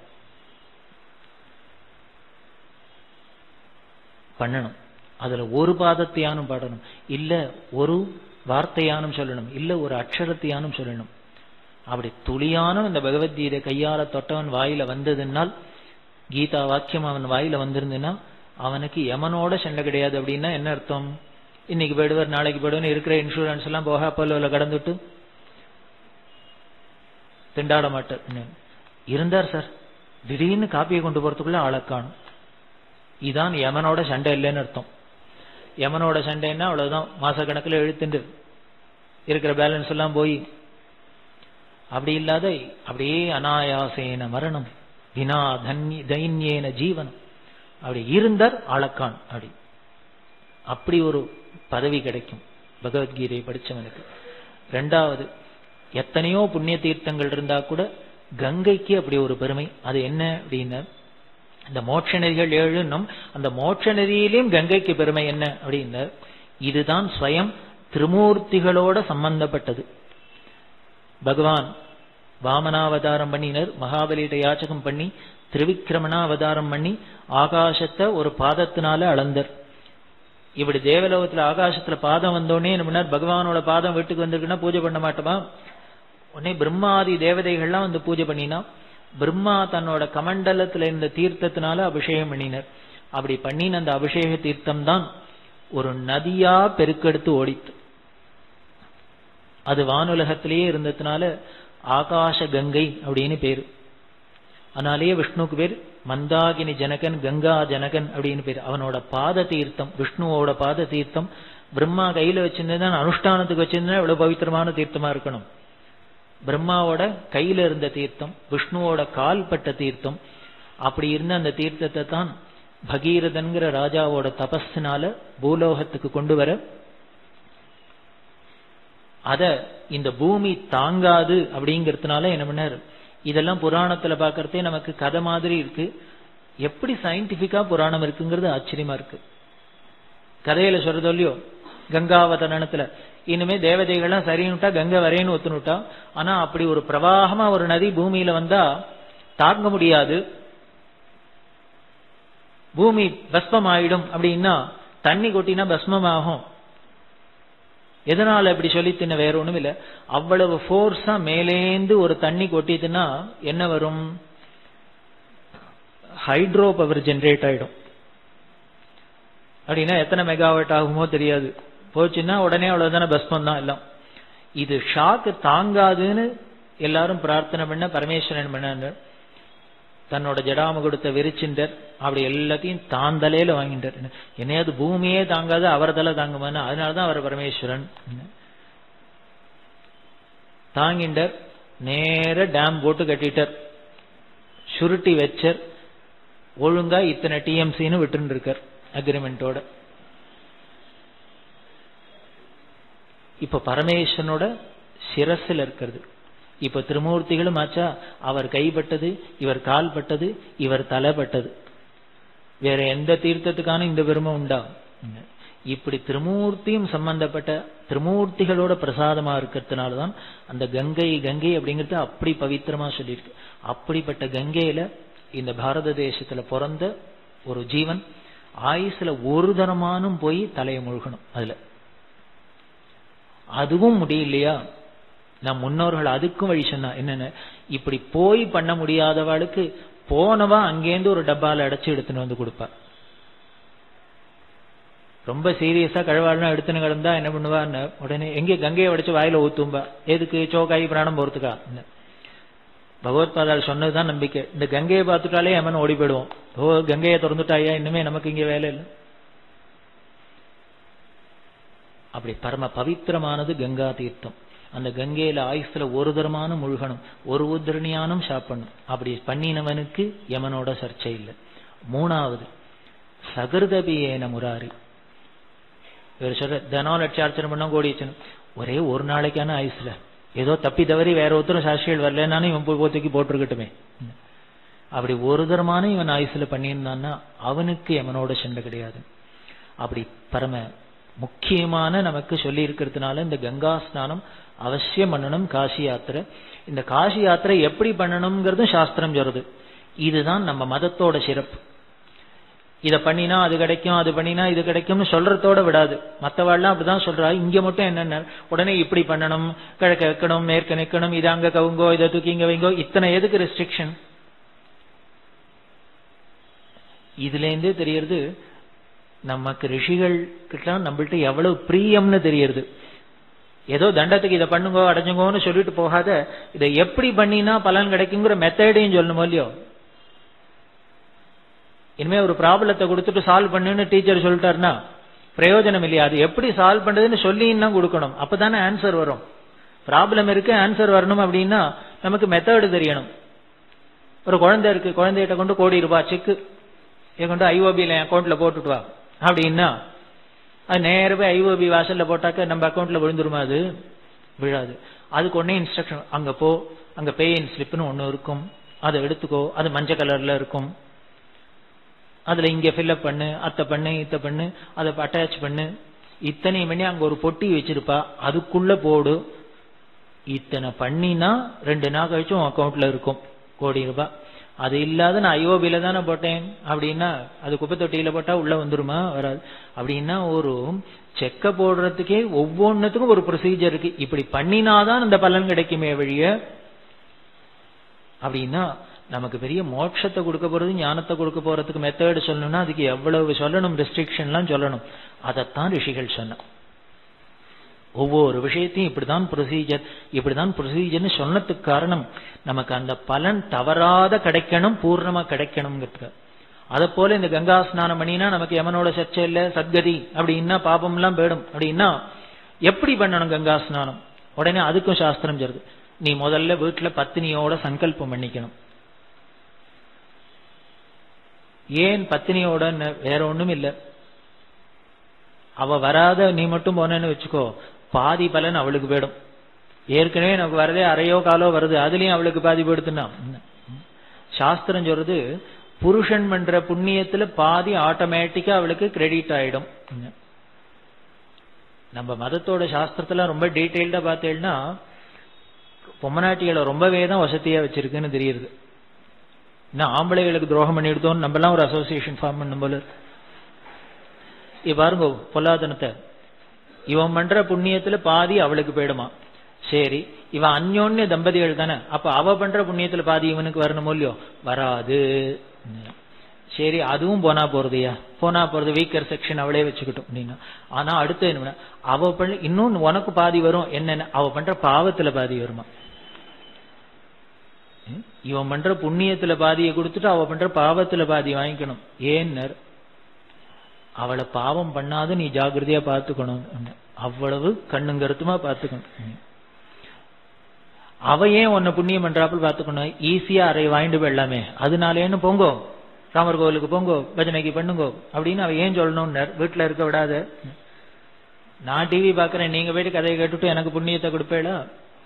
[SPEAKER 1] பண்ணணும் அதுல ஒரு பாதத்தையானும் பாடணும் இல்ல ஒரு வார்த்தையானும் சொல்லணும் இல்ல ஒரு அக்ஷரத்தையானும் சொல்லணும் அப்படி துளியானும் இந்த பகவத்கீதை கையால தொட்டவன் வாயில வந்ததுனால் கீதா வாக்கியம் அவன் வாயில வந்திருந்துன்னா அவனுக்கு யமனோட சண்டை கிடையாது அப்படின்னா என்ன அர்த்தம் இன்னைக்கு போயிடுவார் நாளைக்கு போயிடுவார் இருக்கிற இன்சூரன்ஸ் எல்லாம் போகா பல்லுல கடந்துட்டு திண்டாட மாட்டார் இருந்தார் சார் திடீர்னு காப்பியை கொண்டு போறதுக்குள்ள ஆளக்காணும் இதான் யமனோட சண்டை இல்லைன்னு அர்த்தம் யமனோட சண்டைன்னா அவ்வளவுதான் மாச கணக்குல எழுத்துண்டு இருக்கிற பேலன்ஸ் எல்லாம் போய் அப்படி இல்லாத அப்படியே அனாயாசேன மரணம் வினா தன்ய தைன்யேன ஜீவனம் அப்படி இருந்தார் ஆளக்கான் அப்படி அப்படி ஒரு பதவி கிடைக்கும் பகவத்கீதையை படிச்சவனுக்கு ரெண்டாவது எத்தனையோ புண்ணிய தீர்த்தங்கள் இருந்தா கூட கங்கைக்கு அப்படி ஒரு பெருமை அது என்ன அப்படின்னா இந்த மோட்ச நெறிகள் ஏழுன்னும் அந்த மோட்ச நெறியிலையும் கங்கைக்கு பெருமை என்ன அப்படின்னா இதுதான் ஸ்வயம் திருமூர்த்திகளோட சம்பந்தப்பட்டது பகவான் வாமனாவதாரம் பண்ணினர் மகாபலியிட்ட யாச்சகம் பண்ணி திருவிக்கிரமணாவதாரம் பண்ணி ஆகாசத்தை ஒரு பாதத்தினால அளந்தர் இப்படி தேவலோகத்துல ஆகாசத்துல பாதம் வந்தோடனே என்ன பகவானோட பாதம் வீட்டுக்கு வந்திருக்குன்னா பூஜை பண்ண மாட்டோமா உடனே பிரம்மாதி தேவதைகள்லாம் வந்து பூஜை பண்ணினா பிரம்மா தன்னோட கமண்டலத்துல இருந்த தீர்த்தத்தினால அபிஷேகம் பண்ணினர் அப்படி பண்ணின அந்த அபிஷேக தீர்த்தம் தான் ஒரு நதியா பெருக்கெடுத்து ஓடித்து அது வானுலகத்திலேயே இருந்ததுனால ஆகாச கங்கை அப்படின்னு பேரு அதனாலேயே விஷ்ணுவுக்கு பேர் மந்தாகினி ஜனகன் கங்கா ஜனகன் அப்படின்னு பேர் அவனோட பாத தீர்த்தம் விஷ்ணுவோட பாத தீர்த்தம் பிரம்மா கையில வச்சிருந்தா அனுஷ்டானத்துக்கு வச்சிருந்தா இவ்வளவு பவித்திரமான தீர்த்தமா இருக்கணும் பிரம்மாவோட கையில இருந்த தீர்த்தம் விஷ்ணுவோட கால் பட்ட தீர்த்தம் அப்படி இருந்த அந்த தீர்த்தத்தை தான் பகீரதன்கிற ராஜாவோட தபஸ்னால பூலோகத்துக்கு கொண்டு வர அத இந்த பூமி தாங்காது அப்படிங்கறதுனால என்ன பண்ணாரு இதெல்லாம் புராணத்துல பாக்கறதே நமக்கு கதை மாதிரி இருக்கு எப்படி சயின்டிபிக்கா புராணம் இருக்குங்கிறது ஆச்சரியமா இருக்கு கதையில சொல்றதோ இல்லையோ கங்காவதனத்துல இனிமே தேவதைகள்லாம் சரின்னுட்டா கங்கை வரையன்னு ஒத்துனுட்டா ஆனா அப்படி ஒரு பிரவாகமா ஒரு நதி பூமியில வந்தா தாங்க முடியாது பூமி பஸ்மம் ஆயிடும் அப்படின்னா தண்ணி கொட்டினா பஸ்மம் ஆகும் எதனால இப்படி சொல்லித்தின வேற ஒண்ணும் இல்ல அவ்வளவு ஃபோர்ஸா மேலேந்து ஒரு தண்ணி கொட்டிட்டுனா என்ன வரும் ஹைட்ரோ பவர் ஜெனரேட் ஆயிடும் அப்படின்னா எத்தனை மெகாவாட் ஆகுமோ தெரியாது போச்சுன்னா உடனே அவ்வளவுதானே பஸ்மம் தான் எல்லாம் இது ஷாக்கு தாங்காதுன்னு எல்லாரும் பிரார்த்தனை பண்ண பரமேஸ்வரன் பண்ண தன்னோட ஜடாமுகுடத்தை விரிச்சின்றார் அப்படி எல்லாத்தையும் தான் தலையில வாங்கிட்டார் என்னையாவது பூமியே தாங்காது அவர் தலை தாங்குமான்னு அதனாலதான் அவர் பரமேஸ்வரன் தாங்கிண்டார் நேர டேம் போட்டு கட்டிட்டார் சுருட்டி வச்சர் ஒழுங்கா இத்தனை டிஎம்சின்னு விட்டு இருக்கார் அக்ரிமெண்டோட இப்ப பரமேஸ்வரனோட சிரசில் இருக்கிறது இப்ப திருமூர்த்திகளும் ஆச்சா அவர் கைப்பட்டது இவர் கால் பட்டது இவர் தலைப்பட்டது வேற எந்த தீர்த்தத்துக்கான இந்த பெருமை உண்டா இப்படி திருமூர்த்தியும் சம்பந்தப்பட்ட திருமூர்த்திகளோட பிரசாதமா இருக்கிறதுனாலதான் அந்த கங்கை கங்கை அப்படிங்கிறது அப்படி பவித்திரமா சொல்லியிருக்கு அப்படிப்பட்ட கங்கையில இந்த பாரத தேசத்துல பிறந்த ஒரு ஜீவன் ஆயுசுல ஒரு தரமானும் போய் தலையை முழுகணும் அதுல அதுவும் முடியலையா நம் முன்னோர்கள் அதுக்கும் வழி சொன்னா என்னன்னு இப்படி போய் பண்ண முடியாதவாளுக்கு போனவா அங்கேருந்து ஒரு டப்பால அடைச்சு எடுத்துன்னு வந்து கொடுப்பா ரொம்ப சீரியஸா கழுவாள்னா எடுத்துன்னு கிடந்தா என்ன பண்ணுவான்னு உடனே எங்கே கங்கையை உடைச்சு வாயில ஊத்தும்பா எதுக்கு சோக்காயி பிராணம் போறதுக்கா பகவத்பாதால் சொன்னதுதான் நம்பிக்கை இந்த கங்கையை பார்த்துட்டாலே எமன் ஓடி போயிடுவோம் ஓ கங்கையை திறந்துட்டாயா இன்னுமே நமக்கு இங்க வேலை இல்லை அப்படி பரம பவித்திரமானது கங்கா தீர்த்தம் அந்த கங்கையில ஆயுசுல ஒரு தரமான முழுகணும் ஒரு உத்திரணியானும் சாப்பிடணும் அப்படி பண்ணினவனுக்கு யமனோட சர்ச்சை இல்லை மூணாவது சகிருதபியேன முராரி இவர் சொல்ற தினம் லட்சார்ச்சனை பண்ண கோடிச்சனும் ஒரே ஒரு நாளைக்கான ஆயுசுல ஏதோ தப்பி தவறி வேற ஒருத்தரும் சாட்சிகள் வரலன்னாலும் இவன் போத்திக்கு போட்டிருக்கட்டுமே அப்படி ஒரு தரமான இவன் ஆயுசுல பண்ணியிருந்தான்னா அவனுக்கு எவனோட சண்டை கிடையாது அப்படி பரம முக்கியமான நமக்கு சொல்லி இருக்கிறதுனால இந்த கங்கா ஸ்நானம் அவசியம் பண்ணணும் காசி யாத்திரை இந்த காசி யாத்திரை எப்படி பண்ணணுங்கிறதும் சாஸ்திரம் சொல்றது இதுதான் நம்ம மதத்தோட சிறப்பு இத பண்ணினா அது கிடைக்கும் அது பண்ணினா இது கிடைக்கும்னு சொல்றதோட விடாது மத்தவாள்லாம் அப்படிதான் சொல்றா இங்க மட்டும் என்னென்ன உடனே இப்படி பண்ணணும் கிழக்க வைக்கணும் மேற்க நிக்கணும் இது அங்க கவுங்கோ இதை தூக்கி இங்க வைங்கோ இத்தனை எதுக்கு ரெஸ்ட்ரிக்ஷன் இதுல இருந்தே தெரியறது நமக்கு ரிஷிகள் கிட்ட நம்மள்ட்ட எவ்வளவு பிரியம்னு தெரியறது ஏதோ தண்டத்துக்கு இதை பண்ணுங்கோ அடைஞ்சுங்கோன்னு சொல்லிட்டு போகாத இதை எப்படி பண்ணினா பலன் கிடைக்குங்கிற மெத்தடையும் சொல்லணும் இல்லையோ இனிமே ஒரு ப்ராப்ளத்தை கொடுத்துட்டு சால்வ் பண்ணுன்னு டீச்சர் சொல்லிட்டாருன்னா பிரயோஜனம் இல்லையா அது எப்படி சால்வ் பண்றதுன்னு சொல்லின்னு தான் கொடுக்கணும் அப்பதானே ஆன்சர் வரும் ப்ராப்ளம் இருக்கு ஆன்சர் வரணும் அப்படின்னா நமக்கு மெத்தடு தெரியணும் ஒரு குழந்தை இருக்கு குழந்தைகிட்ட கொண்டு கோடி ரூபாய் செக்கு இதை கொண்டு ஐஓபியில் என் அக்கௌண்ட்ல போட்டுட்டு வா அப்படின்னா அது நேர போய் ஐஓபி வாசல்ல போட்டாக்க நம்ம அக்கௌண்ட்ல விழுந்துருமா அது விழாது அதுக்கு ஒன்னே இன்ஸ்ட்ரக்ஷன் அங்க போ அங்க பேயின் ஸ்லிப்னு ஒன்னு இருக்கும் அதை எடுத்துக்கோ அது மஞ்சள் கலர்ல இருக்கும் அதுல இங்க ஃபில்அப் பண்ணு அத்தை பண்ணு இத்த பண்ணு அதை அட்டாச் பண்ணு இத்தனை பண்ணி அங்க ஒரு பொட்டி வச்சிருப்பா அதுக்குள்ள போடு இத்தனை பண்ணினா ரெண்டு நாள் கழிச்சு உன் அக்கௌண்ட்ல இருக்கும் கோடி ரூபாய் அது இல்லாத நான் ஐஓபியில தானே போட்டேன் அப்படின்னா அது குப்பை தொட்டியில போட்டா உள்ள வந்துருமா வராது அப்படின்னா ஒரு செக்க போடுறதுக்கே ஒவ்வொன்றுத்துக்கும் ஒரு ப்ரொசீஜர் இருக்கு இப்படி பண்ணினாதான் அந்த பலன் கிடைக்குமே வழிய அப்படின்னா நமக்கு பெரிய மோட்சத்தை கொடுக்க போறது ஞானத்தை கொடுக்க போறதுக்கு மெத்தேடு சொல்லணும்னா அதுக்கு எவ்வளவு சொல்லணும் ரெஸ்ட்ரிக்ஷன்லாம் சொல்லணும் அதைத்தான் ரிஷிகள் சொன்ன ஒவ்வொரு விஷயத்தையும் இப்படிதான் ப்ரொசீஜர் இப்படிதான் ப்ரொசீஜர்னு சொன்னதுக்கு காரணம் நமக்கு அந்த பலன் தவறாத கிடைக்கணும் பூர்ணமா கிடைக்கணுங்கிறதுக்கு அதை போல இந்த கங்கா ஸ்நானம் பண்ணினா நமக்கு யமனோட சர்ச்சை இல்ல சத்கதி அப்படின்னா பாபம் எல்லாம் போயிடும் அப்படின்னா எப்படி பண்ணணும் கங்கா ஸ்நானம் உடனே அதுக்கும் சாஸ்திரம் சொல்லுது நீ முதல்ல வீட்டுல பத்தினியோட சங்கல்பம் பண்ணிக்கணும் ஏன் பத்தினியோட வேற ஒண்ணும் இல்ல அவ வராத நீ மட்டும் போனேன்னு வச்சுக்கோ பாதி பலன் அவளுக்கு போயிடும் ஏற்கனவே நமக்கு வரதே அரையோ காலோ வருது அதுலயும் அவளுக்கு பாதி போயிடுதுன்னா சாஸ்திரம் சொல்றது புருஷன் பண்ற புண்ணியத்துல பாதி ஆட்டோமேட்டிக்கா அவளுக்கு கிரெடிட் ஆயிடும் நம்ம மதத்தோட சாஸ்திரத்துல ரொம்ப டீட்டெயில்டா பார்த்தேன்னா பொம்மநாட்டிகளை ரொம்பவே தான் வசதியா வச்சிருக்குன்னு தெரியுது இன்னும் ஆம்பளைகளுக்கு துரோகம் பண்ணிவிடுதோம் நம்ம எல்லாம் ஒரு அசோசியேஷன் ஃபார்ம் பண்ணும் போல இப்ப பாருங்க பொல்லாதனத்தை இவன் பண்ற புண்ணியத்துல பாதி அவளுக்கு போயிடுமா சரி இவன் அந்யோன்ய தம்பதிகள் தானே அப்ப அவ பண்ற புண்ணியத்துல பாதி இவனுக்கு வரணும் இல்லையோ வராது சரி அதுவும் போனா போறதுயா போனா போறது வீக்கர் செக்ஷன் அவளே வச்சுக்கிட்டோம் அப்படின்னா ஆனா அடுத்து என்ன அவ பண்ண இன்னும் உனக்கு பாதி வரும் என்னென்ன அவ பண்ற பாவத்துல பாதி வருமா இவன் பண்ற புண்ணியத்துல பாதியை கொடுத்துட்டு அவ பண்ற பாவத்துல பாதி வாங்கிக்கணும் ஏன்னர் அவளை பாவம் பண்ணாத நீ ஜாகிரதையா பார்த்துக்கணும் அவ்வளவு கண்ணும் கருத்துமா பார்த்துக்கணும் அவ ஏன் உன்னை புண்ணியம் பண்றாப்புல பார்த்துக்கணும் ஈஸியா அறை வாங்கிட்டு போயிடலாமே அதனாலேன்னு போங்கோ ராமர் கோவிலுக்கு போங்கோ பஜனைக்கு பண்ணுங்கோ அப்படின்னு அவ ஏன் சொல்லணும்னர் வீட்டுல இருக்க விடாத நான் டிவி பாக்குறேன் நீங்க போயிட்டு கதையை கேட்டுட்டு எனக்கு புண்ணியத்தை கொடுப்பேடா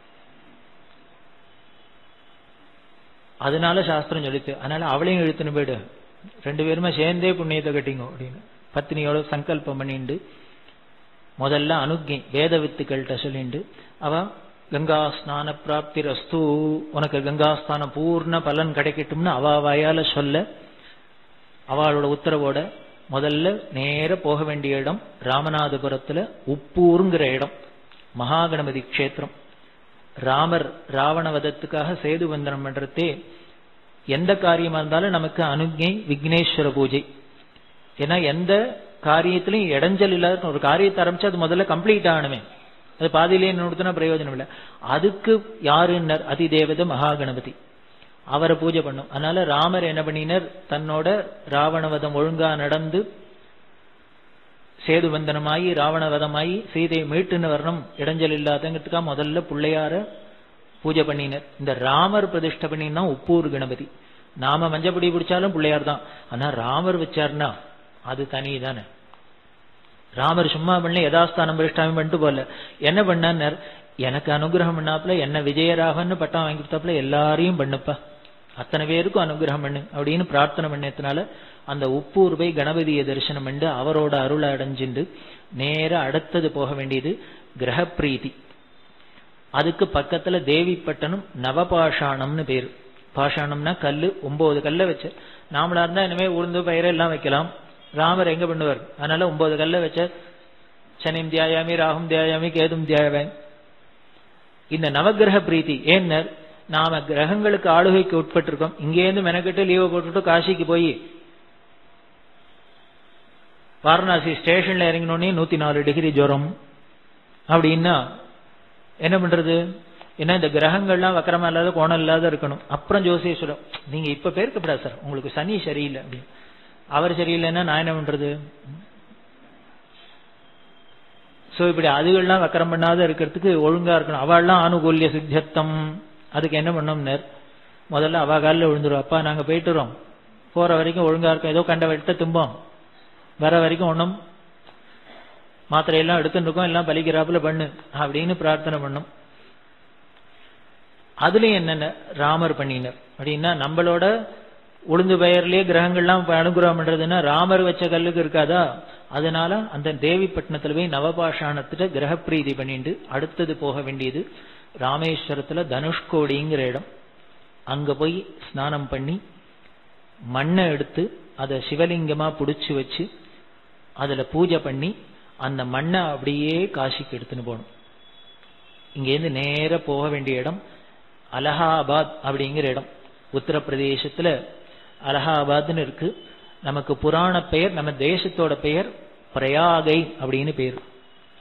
[SPEAKER 1] அதனால சாஸ்திரம் சொல்லித்து அதனால அவளையும் இழுத்துன்னு போயிடு ரெண்டு பேருமே சேர்ந்தே புண்ணியத்தை கட்டிங்க அப்படின்னு பத்தினியோட சங்கல்பம் பண்ணிண்டு முதல்ல அனுக்கி வேத வித்துக்கள்கிட்ட சொல்லிண்டு அவ கங்கா ஸ்நான பிராப்தி ரஸ்து உனக்கு கங்கா ஸ்நானம் பூர்ண பலன் கிடைக்கட்டும்னு அவ வாயால சொல்ல அவளோட உத்தரவோட முதல்ல நேர போக வேண்டிய இடம் ராமநாதபுரத்துல உப்பூருங்கிற இடம் மகாகணபதி கஷேத்திரம் ராமர் ராவண வதத்துக்காக சேது வந்தனம் பண்றதே எந்த காரியமா இருந்தாலும் நமக்கு அனுஜை விக்னேஸ்வர பூஜை ஏன்னா எந்த காரியத்திலையும் இடைஞ்சல் இல்லாத ஒரு காரியத்தை ஆரம்பிச்சு அது முதல்ல கம்ப்ளீட் ஆகணுமே அது பாதியிலே நிறுத்தினா பிரயோஜனம் இல்லை அதுக்கு யாருன்னர் அதிதேவத மகாகணபதி அவரை பூஜை பண்ணும் அதனால ராமர் என்ன பண்ணினர் தன்னோட ராவணவதம் ஒழுங்கா நடந்து சேது வந்தனமாயி ராவணவதமாயி சீதையை மீட்டுன்னு வரணும் இடைஞ்சல் இல்லாதங்கிறதுக்காக முதல்ல பிள்ளையார பூஜை பண்ணினர் இந்த ராமர் பிரதிஷ்டை பண்ணினா உப்பூர் கணபதி நாம மஞ்சப்படி பிடிச்சாலும் பிள்ளையார் தான் ஆனா ராமர் வச்சார்னா அது தனி தானே ராமர் சும்மா பண்ணி யதாஸ்தானம் பிரதிஷ்டாமி பண்ணிட்டு போல என்ன பண்ணார் எனக்கு அனுகிரகம் பண்ணாப்புல என்ன விஜயராகன்னு பட்டம் வாங்கி கொடுத்தாப்புல எல்லாரையும் பண்ணுப்பா அத்தனை பேருக்கும் அனுகிரகம் பண்ணு அப்படின்னு பிரார்த்தனை பண்ணதுனால அந்த உப்பூர் போய் கணபதியை தரிசனம் பண்ணி அவரோட அருளை அடைஞ்சுண்டு நேர அடுத்தது போக வேண்டியது கிரகப்பிரீதி அதுக்கு பக்கத்துல தேவிப்பட்டணம் நவபாஷாணம்னு பேரு பாஷாணம்னா கல்லு ஒன்பது கல்ல வச்ச நாமளா இருந்தா இனிமே உளுந்து பயிரை எல்லாம் வைக்கலாம் ராமர் எங்க பண்ணுவார் அதனால ஒன்பது கல்ல வச்ச சனிம் தியாயாமி ராகும் தியாயாமி கேதும் தியாயாமி இந்த நவகிரக பிரீத்தி ஏன்னர் நாம கிரகங்களுக்கு ஆளுகைக்கு உட்பட்டிருக்கோம் இங்கேருந்து மெனக்கெட்டு லீவை போட்டுட்டு காசிக்கு போய் வாரணாசி ஸ்டேஷன்ல இறங்கினோடனே நூத்தி நாலு டிகிரி ஜுரம் அப்படின்னா என்ன பண்றது ஏன்னா இந்த கிரகங்கள்லாம் வக்கரமா இல்லாத கோணம் இல்லாத இருக்கணும் அப்புறம் ஜோசியேஸ்வரம் நீங்க இப்ப பேருக்கப்படாது சார் உங்களுக்கு சனி சரியில்லை அப்படின்னு அவர் சரியில்லைன்னா நான் என்ன பண்றது சோ இப்படி அதுகள்லாம் வக்கரம் பண்ணாத இருக்கிறதுக்கு ஒழுங்கா இருக்கணும் அவள்லாம் ஆனுகூல்ய சித்தத்தம் அதுக்கு என்ன பண்ணோம்னர் முதல்ல அவ காலில் விழுந்துரும் அப்பா நாங்க போயிட்டுறோம் போற வரைக்கும் ஒழுங்கா இருக்கும் ஏதோ கண்ட வெட்ட தும்போம் வர வரைக்கும் ஒன்றும் மாத்திரையெல்லாம் எடுத்துட்டு இருக்கோம் எல்லாம் பலிக்கிறாப்புல பண்ணு அப்படின்னு பிரார்த்தனை பண்ணும் அதுலயும் என்னென்ன ராமர் பண்ணினர் அப்படின்னா நம்மளோட உளுந்து பெயர்லயே கிரகங்கள்லாம் அனுகிரகம் பண்றதுன்னா ராமர் வச்ச கல்லுக்கு இருக்காதா அதனால அந்த தேவிப்பட்டினத்துல போய் நவபாஷாணத்துல கிரகப்பிரீதி பண்ணிட்டு அடுத்தது போக வேண்டியது ராமேஸ்வரத்துல தனுஷ்கோடிங்கிற இடம் அங்க போய் ஸ்நானம் பண்ணி மண்ணை எடுத்து அதை சிவலிங்கமா புடிச்சு வச்சு அதுல பூஜை பண்ணி அந்த மண்ணை அப்படியே காசிக்கு எடுத்துன்னு போகணும் இங்கேருந்து நேர போக வேண்டிய இடம் அலகாபாத் அப்படிங்கிற இடம் உத்தரப்பிரதேசத்துல அலகாபாத்னு இருக்கு நமக்கு புராண பெயர் நம்ம தேசத்தோட பெயர் பிரயாகை அப்படின்னு பேர்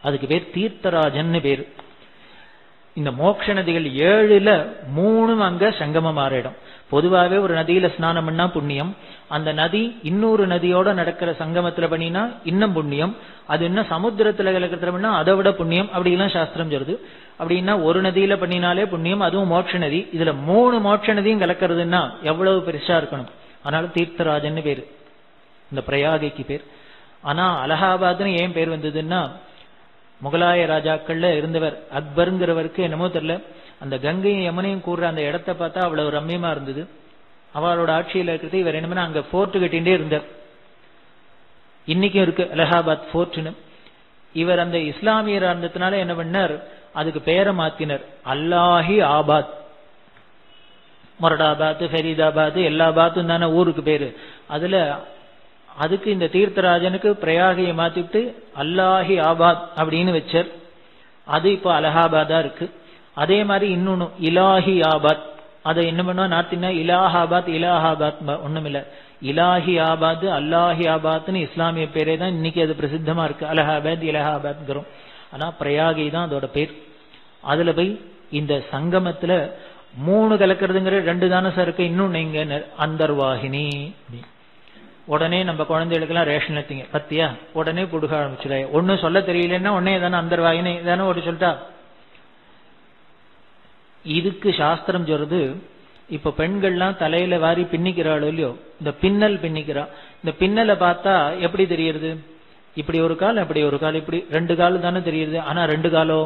[SPEAKER 1] அதுக்கு பேர் தீர்த்தராஜன்னு பேரு இந்த மோட்ச நதிகள் ஏழுல மூணும் அங்க சங்கமமாற இடம் பொதுவாகவே ஒரு நதியில ஸ்நானம் பண்ணா புண்ணியம் அந்த நதி இன்னொரு நதியோட நடக்கிற சங்கமத்துல பண்ணினா இன்னும் புண்ணியம் அது இன்னும் சமுத்திரத்துல கலக்கிறதுல பண்ணா அதை விட புண்ணியம் அப்படிலாம் சாஸ்திரம் சொல்லுது அப்படின்னா ஒரு நதியில பண்ணினாலே புண்ணியம் அதுவும் மோட்ச நதி இதுல மூணு மோட்ச நதியும் கலக்கிறதுன்னா எவ்வளவு பெருசா இருக்கணும் அதனால தீர்த்தராஜன்னு பேரு இந்த பிரயாகைக்கு பேர் ஆனா அலகாபாத்னு ஏன் பேர் வந்ததுன்னா முகலாய ராஜாக்கள்ல இருந்தவர் அக்பருங்கிறவருக்கு என்னமோ தெரியல அந்த கங்கையும் யமுனையும் கூடுற அந்த இடத்த பார்த்தா அவ்வளவு ரம்யமா இருந்தது அவளோட ஆட்சியில இருக்கிறது இவர் என்னமே அங்க போர்ட் கட்டிகிட்டே இருந்தார் இன்னைக்கும் இருக்கு அலகாபாத் போர்ட்னு இவர் அந்த இஸ்லாமியரா இருந்ததுனால என்ன பண்ணார் அதுக்கு பெயரை மாத்தினர் அல்லாஹி ஆபாத் மொரடாபாத் ஃபெரீதாபாத் எல்லா பாத்தும் தானே ஊருக்கு பேரு அதுல அதுக்கு இந்த தீர்த்தராஜனுக்கு பிரயாகையை மாத்திட்டு அல்லாஹி ஆபாத் அப்படின்னு வச்சார் அது இப்போ அலகாபாதா இருக்கு அதே மாதிரி இன்னொன்னு இலாஹி ஆபாத் அதை என்ன பண்ணுவா நாத்தினா இலாஹாபாத் இலாஹாபாத் ஒண்ணும் இல்ல இலாஹி ஆபாத் அல்லாஹி ஆபாத்னு இஸ்லாமிய பேரே தான் இன்னைக்கு அது பிரசித்தமா இருக்கு அலஹாபாத் இலஹாபாத்ங்கிறோம் ஆனா பிரயாகை தான் அதோட பேர் அதுல போய் இந்த சங்கமத்துல மூணு கலக்கிறதுங்கிற ரெண்டு தானே சார் இருக்கு இன்னொன்னு இங்க அந்தர்வாகினி உடனே நம்ம குழந்தைகளுக்கெல்லாம் ரேஷன் எடுத்தீங்க பத்தியா உடனே புடுக ஆரம்பிச்சுட ஒன்னும் சொல்ல தெரியலன்னா உடனே தானே அந்தர்வாகினி தானே ஒரு சொல்லிட்டா இதுக்கு சாஸ்திரம் சொல்றது இப்ப பெண்கள்லாம் தலையில வாரி பின்னிக்கிறாளோ இல்லையோ இந்த பின்னல் பின்னிக்கிறா இந்த பின்னலை பார்த்தா எப்படி தெரியுது இப்படி ஒரு கால் அப்படி ஒரு கால் இப்படி ரெண்டு கால் தானே தெரியுது ஆனா ரெண்டு காலோ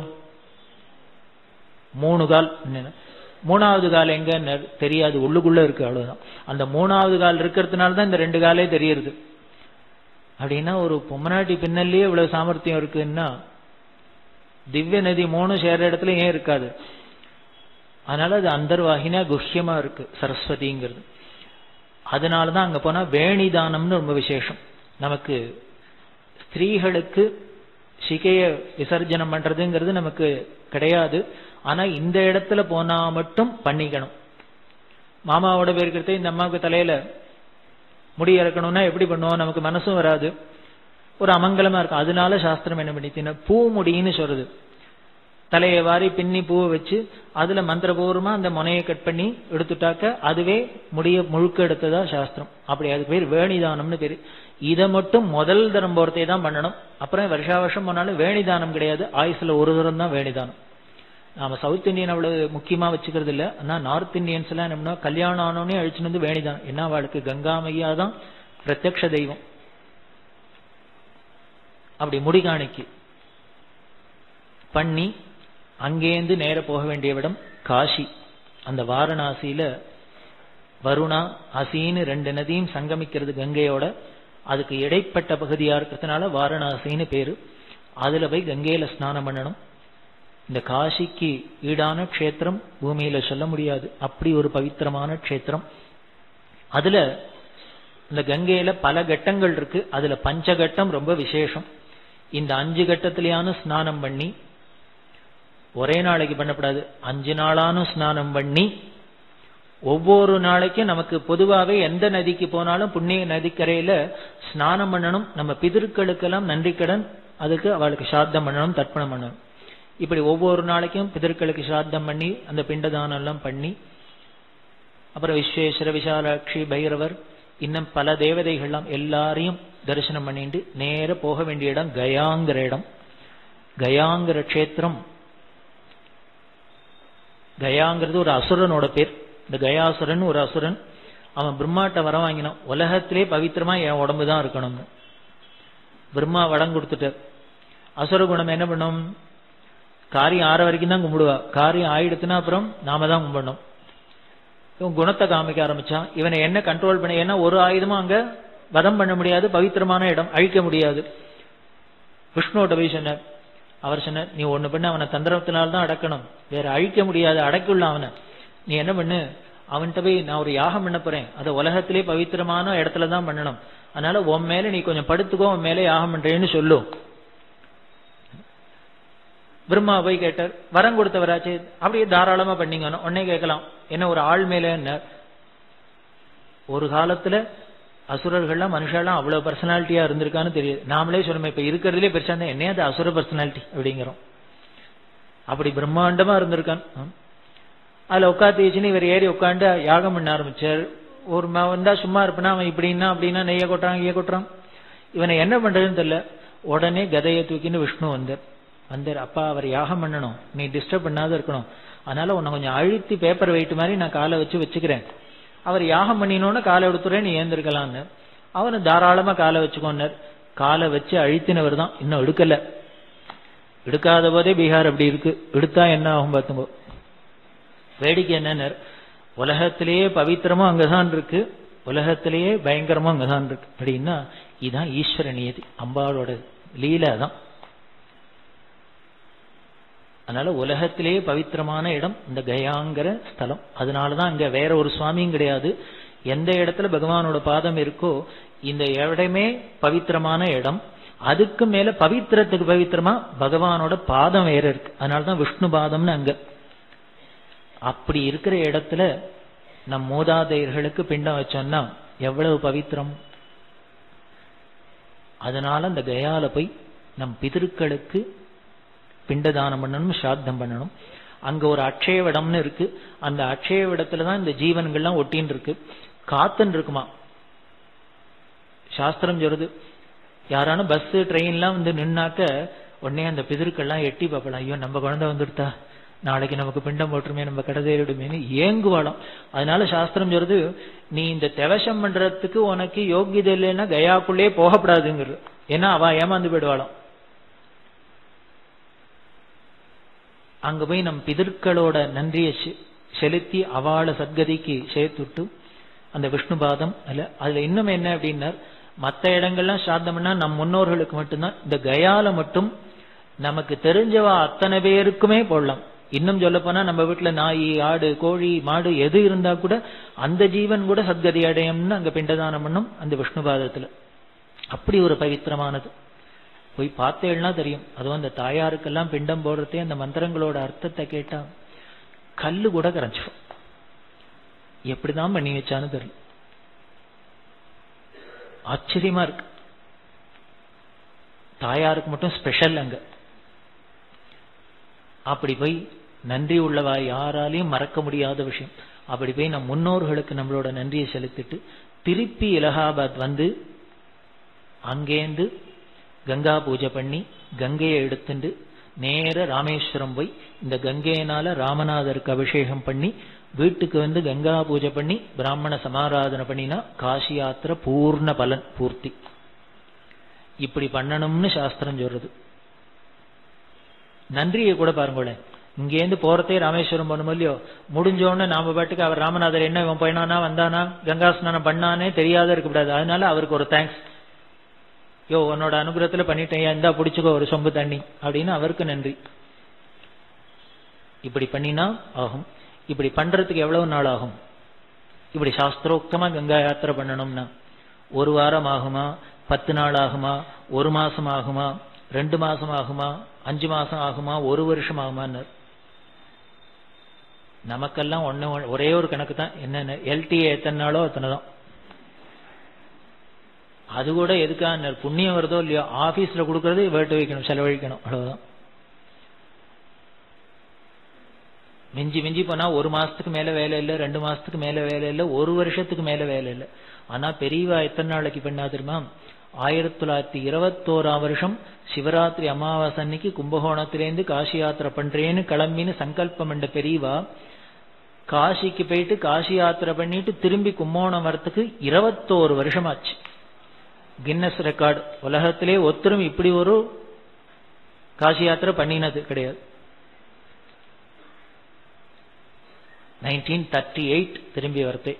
[SPEAKER 1] மூணு கால் மூணாவது கால் எங்க தெரியாது உள்ளுக்குள்ள இருக்கு அவ்வளவுதான் அந்த மூணாவது கால் இருக்கிறதுனால தான் இந்த ரெண்டு காலே தெரியுது அப்படின்னா ஒரு பொம்மநாட்டி பின்னல்லையே இவ்வளவு சாமர்த்தியம் இருக்குன்னா திவ்ய நதி மூணு சேர இடத்துல ஏன் இருக்காது அதனால அது அந்தர்வாகினா குஹ்யமா இருக்கு சரஸ்வதிங்கிறது அதனாலதான் அங்க போனா வேணிதானம்னு ரொம்ப விசேஷம் நமக்கு ஸ்திரீகளுக்கு சிகைய விசர்ஜனம் பண்றதுங்கிறது நமக்கு கிடையாது ஆனா இந்த இடத்துல போனா மட்டும் பண்ணிக்கணும் மாமாவோட பேருக்கிறதே இந்த அம்மாவுக்கு தலையில முடி இறக்கணும்னா எப்படி பண்ணுவோம் நமக்கு மனசும் வராது ஒரு அமங்கலமா இருக்கும் அதனால சாஸ்திரம் என்ன பண்ணித்தின பூ முடின்னு சொல்றது தலையை வாரி பின்னி பூவை வச்சு அதுல மந்திரபூர்வமா அந்த முனையை கட் பண்ணி எடுத்துட்டாக்க அதுவே முடிய முழுக்க எடுத்ததா சாஸ்திரம் அப்படி அதுக்கு பேர் வேணிதானம்னு பேரு இதை மட்டும் முதல் தரம் போறதே தான் பண்ணணும் அப்புறம் வருஷா வருஷம் போனாலும் வேணிதானம் கிடையாது ஆயுசுல ஒரு தரம் தான் வேணிதானம் நாம சவுத் இந்தியன் அவ்வளவு முக்கியமா வச்சுக்கிறது இல்ல ஆனா நார்த் இந்தியன்ஸ் எல்லாம் என்ன கல்யாணம் ஆனோடனே அழிச்சுட்டு வந்து வேணிதான் என்ன அவளுக்கு கங்கா மையா தான் பிரத்யக்ஷ தெய்வம் அப்படி முடிகாணிக்கு பண்ணி அங்கேருந்து நேர போக வேண்டிய இடம் காஷி அந்த வாரணாசியில வருணா அசின்னு ரெண்டு நதியும் சங்கமிக்கிறது கங்கையோட அதுக்கு இடைப்பட்ட பகுதியா இருக்கிறதுனால வாரணாசின்னு பேரு அதுல போய் கங்கையில ஸ்நானம் பண்ணணும் இந்த காசிக்கு ஈடான க்ஷேத்திரம் பூமியில சொல்ல முடியாது அப்படி ஒரு பவித்திரமான க்ஷேத்திரம் அதுல இந்த கங்கையில பல கட்டங்கள் இருக்கு அதுல பஞ்சகட்டம் ரொம்ப விசேஷம் இந்த அஞ்சு கட்டத்திலேயான ஸ்நானம் பண்ணி ஒரே நாளைக்கு பண்ணப்படாது அஞ்சு நாளானும் ஸ்நானம் பண்ணி ஒவ்வொரு நாளைக்கும் நமக்கு பொதுவாகவே எந்த நதிக்கு போனாலும் புண்ணிய நதிக்கரையில ஸ்நானம் பண்ணணும் நம்ம பிதற்களுக்கெல்லாம் நன்றி கடன் அதுக்கு அவளுக்கு சாத்தம் பண்ணணும் தர்ப்பணம் பண்ணணும் இப்படி ஒவ்வொரு நாளைக்கும் பிதர்களுக்கு சாத்தம் பண்ணி அந்த பிண்டதானம் எல்லாம் பண்ணி அப்புறம் விஸ்வேஸ்வர விசாலாட்சி பைரவர் இன்னும் பல தேவதைகள்லாம் எல்லாரையும் தரிசனம் பண்ணிட்டு நேர போக வேண்டிய இடம் கயாங்கிற இடம் கயாங்கிற க்ஷேத்திரம் கயாங்கிறது ஒரு அசுரனோட பேர் இந்த கயாசுரன் ஒரு அசுரன் அவன் பிரம்மாட்ட வர வாங்கினான் உலகத்திலே பவித்திரமா என் உடம்பு தான் இருக்கணும்னு பிரம்மா வடம் கொடுத்துட்டார் அசுர குணம் என்ன பண்ணும் காரியம் ஆற வரைக்கும் தான் கும்பிடுவா காரியம் ஆயிடுத்துனா அப்புறம் நாம தான் கும்பிடணும் இவன் குணத்தை காமிக்க ஆரம்பிச்சான் இவனை என்ன கண்ட்ரோல் பண்ண ஏன்னா ஒரு ஆயுதமும் அங்க வதம் பண்ண முடியாது பவித்திரமான இடம் அழிக்க முடியாது விஷ்ணுவோட போய் சொன்னார் அவர் சொன்னார் நீ ஒண்ணு பண்ண அவனை தந்திரத்தினால்தான் தான் அடக்கணும் வேற அழிக்க முடியாது அடக்கியுள்ள அவனை நீ என்ன பண்ணு அவன்கிட்ட போய் நான் ஒரு யாகம் பண்ண போறேன் அதை உலகத்திலே பவித்திரமான இடத்துல தான் பண்ணணும் அதனால உன் மேல நீ கொஞ்சம் படுத்துக்கோ உன் மேல யாகம் பண்றேன்னு சொல்லு பிரம்மா போய் கேட்டார் வரம் கொடுத்தவராச்சு அப்படியே தாராளமா பண்ணீங்க உடனே கேட்கலாம் என்ன ஒரு ஆள் மேல என்ன ஒரு காலத்துல அசுரர்கள்லாம் மனுஷாலாம் அவ்வளவு பர்சனாலிட்டியா இருந்திருக்கான்னு தெரியாது நாமளே சொல்லுமே இப்ப இருக்கிறதுலே பெருசா இருந்தா என்ன அது அசுர பர்சனாலிட்டி அப்படிங்கிறோம் அப்படி பிரம்மாண்டமா இருந்திருக்கான் அதுல உட்காந்து வச்சுன்னு இவர் ஏறி உட்காந்து யாகம் பண்ண ஆரம்பிச்சார் ஒரு வந்தா சும்மா இருப்பனா அவன் இப்படின்னா அப்படின்னா நெய்ய கொட்டுறான் ஈய கொட்டுறான் இவனை என்ன பண்றதுன்னு தெரியல உடனே கதையை தூக்கின்னு விஷ்ணு வந்தார் வந்தார் அப்பா அவர் யாகம் பண்ணணும் நீ டிஸ்டர்ப் பண்ணாத இருக்கணும் அதனால உன்னை கொஞ்சம் அழுத்தி பேப்பர் வெயிட் மாதிரி நான் காலை வச்சு வச்சுக்கிறேன் அவர் யாகம் பண்ணினோன்னு காலை எடுத்துறேன் நீ ஏந்திருக்கலான்னு அவனு தாராளமா காலை வச்சுக்கோன்னார் காலை வச்சு அழுத்தினவர் தான் இன்னும் எடுக்கல எடுக்காத போதே பீகார் அப்படி இருக்கு எடுத்தா என்ன ஆகும் பார்த்துங்கோ வேடிக்கை என்னன்னு உலகத்திலேயே பவித்திரமும் அங்கதான் இருக்கு உலகத்திலேயே பயங்கரமும் அங்கதான் இருக்கு அப்படின்னா இதுதான் ஈஸ்வர நியதி அம்பாளோட லீலா தான் அதனால உலகத்திலேயே பவித்திரமான இடம் இந்த கயாங்கிற ஸ்தலம் அதனாலதான் அங்க வேற ஒரு சுவாமியும் கிடையாது எந்த இடத்துல பகவானோட பாதம் இருக்கோ இந்த இடமே பவித்திரமான இடம் அதுக்கு மேல பவித்திரத்துக்கு பவித்திரமா பகவானோட பாதம் வேற இருக்கு அதனாலதான் விஷ்ணு பாதம்னு அங்க அப்படி இருக்கிற இடத்துல நம் மூதாதையர்களுக்கு பிண்டம் வச்சோம்னா எவ்வளவு பவித்திரம் அதனால அந்த கயால போய் நம் பிதர்களுக்கு பிண்டதானம் பண்ணணும் சாத்தம் பண்ணணும் அங்க ஒரு அக்ஷயவிடம்னு இருக்கு அந்த அக்ஷயவிடத்துல தான் இந்த ஜீவன்கள்லாம் ஒட்டின்னு இருக்கு காத்துன்னு இருக்குமா சாஸ்திரம் சொல்றது யாரான பஸ் ட்ரெயின்லாம் வந்து நின்னாக்க உடனே அந்த பிதற்கள்லாம் எட்டி பார்க்கலாம் ஐயோ நம்ம குழந்தை வந்துடுதா நாளைக்கு நமக்கு பிண்டம் போட்டுருமே நம்ம கடதேறிடுமேனு ஏங்குவாளாம் அதனால சாஸ்திரம் சொல்றது நீ இந்த தெவசம் பண்றதுக்கு உனக்கு யோகியதை இல்லைன்னா கயாக்குள்ளே போகப்படாதுங்கிறது ஏன்னா அவ ஏமாந்து போயிடுவாளாம் அங்க போய் நம் பிதற்களோட நன்றியை செலுத்தி அவளை சத்கதிக்கு சேர்த்துட்டு அந்த விஷ்ணு பாதம் அல்ல அதுல இன்னும் என்ன அப்படின்னா மற்ற இடங்கள்லாம் சாத்தம்னா நம் முன்னோர்களுக்கு மட்டும்தான் இந்த கயால மட்டும் நமக்கு தெரிஞ்சவா அத்தனை பேருக்குமே போடலாம் இன்னும் சொல்ல போனா நம்ம வீட்டுல நாய் ஆடு கோழி மாடு எது இருந்தா கூட அந்த ஜீவன் கூட சத்கதி அடையும்னு அங்க பிண்டதானம் பண்ணும் அந்த விஷ்ணு பாதத்துல அப்படி ஒரு பவித்திரமானது போய் பார்த்தேன்னா தெரியும் அதுவும் அந்த தாயாருக்கெல்லாம் பிண்டம் போடுறதே அந்த மந்திரங்களோட அர்த்தத்தை கேட்டா கல்லு கூட கரைஞ்சிடும் எப்படிதான் பண்ணி வச்சான்னு தெரியல ஆச்சரியமா இருக்கு தாயாருக்கு மட்டும் ஸ்பெஷல் அங்க அப்படி போய் நன்றி உள்ளவா யாராலையும் மறக்க முடியாத விஷயம் அப்படி போய் நம் முன்னோர்களுக்கு நம்மளோட நன்றியை செலுத்திட்டு திருப்பி இலகாபாத் வந்து அங்கேந்து கங்கா பூஜை பண்ணி கங்கையை எடுத்துட்டு நேர ராமேஸ்வரம் போய் இந்த கங்கையினால ராமநாதருக்கு அபிஷேகம் பண்ணி வீட்டுக்கு வந்து கங்கா பூஜை பண்ணி பிராமண சமாராதனை பண்ணினா காசி யாத்திரை பூர்ண பலன் பூர்த்தி இப்படி பண்ணணும்னு சாஸ்திரம் சொல்றது நன்றியை கூட பாருங்களேன் இங்கேருந்து போறதே ராமேஸ்வரம் போகணும் இல்லையோ முடிஞ்சோடனே நாம பாட்டுக்கு அவர் ராமநாதர் என்ன இவன் போயினானா வந்தானா கங்கா ஸ்நானம் பண்ணானே தெரியாத இருக்கக்கூடாது அதனால அவருக்கு ஒரு தேங்க்ஸ் யோ உன்னோட அனுகிரகத்துல பண்ணிட்டேன் இந்தா பிடிச்சுக்கோ ஒரு சொம்பு தண்ணி அப்படின்னு அவருக்கு நன்றி இப்படி பண்ணினா ஆகும் இப்படி பண்றதுக்கு எவ்வளவு நாள் ஆகும் இப்படி சாஸ்திரோக்தமா கங்கா யாத்திரை பண்ணணும்னா ஒரு வாரம் ஆகுமா பத்து நாள் ஆகுமா ஒரு மாசம் ஆகுமா ரெண்டு மாசம் ஆகுமா அஞ்சு மாசம் ஆகுமா ஒரு வருஷம் ஆகுமான்னு நமக்கெல்லாம் ஒண்ணு ஒரே ஒரு கணக்கு தான் என்னென்ன எல்டிஏ எத்தனை நாளோ அத்தனை தான் அது கூட எதுக்காக புண்ணியம் வருதோ இல்லையோ ஆபீஸ்ல கொடுக்கறது வேட்டு வைக்கணும் செலவழிக்கணும் அவ்வளவுதான் மிஞ்சி மிஞ்சி போனா ஒரு மாசத்துக்கு மேல வேலை இல்லை ரெண்டு மாசத்துக்கு மேல வேலை இல்லை ஒரு வருஷத்துக்கு மேல வேலை இல்லை ஆனா பெரியவா எத்தனை நாளைக்கு பண்ணா தெரியுமா ஆயிரத்தி தொள்ளாயிரத்தி இருபத்தோராம் வருஷம் சிவராத்திரி அமாவாசை அன்னைக்கு கும்பகோணத்திலேருந்து காசி யாத்திரை பண்றேன்னு கிளம்பின்னு சங்கல்பம் பண்ண பெரியவா காசிக்கு போயிட்டு காசி யாத்திரை பண்ணிட்டு திரும்பி கும்போணம் வரத்துக்கு இருபத்தோரு வருஷம் ஆச்சு கின்னஸ் ரெக்கார்டு உலகத்திலே ஒத்தரும் இப்படி ஒரு காசி யாத்திரை பண்ணினது கிடையாது நைன்டீன் தேர்ட்டி எயிட் திரும்பி வரத்தே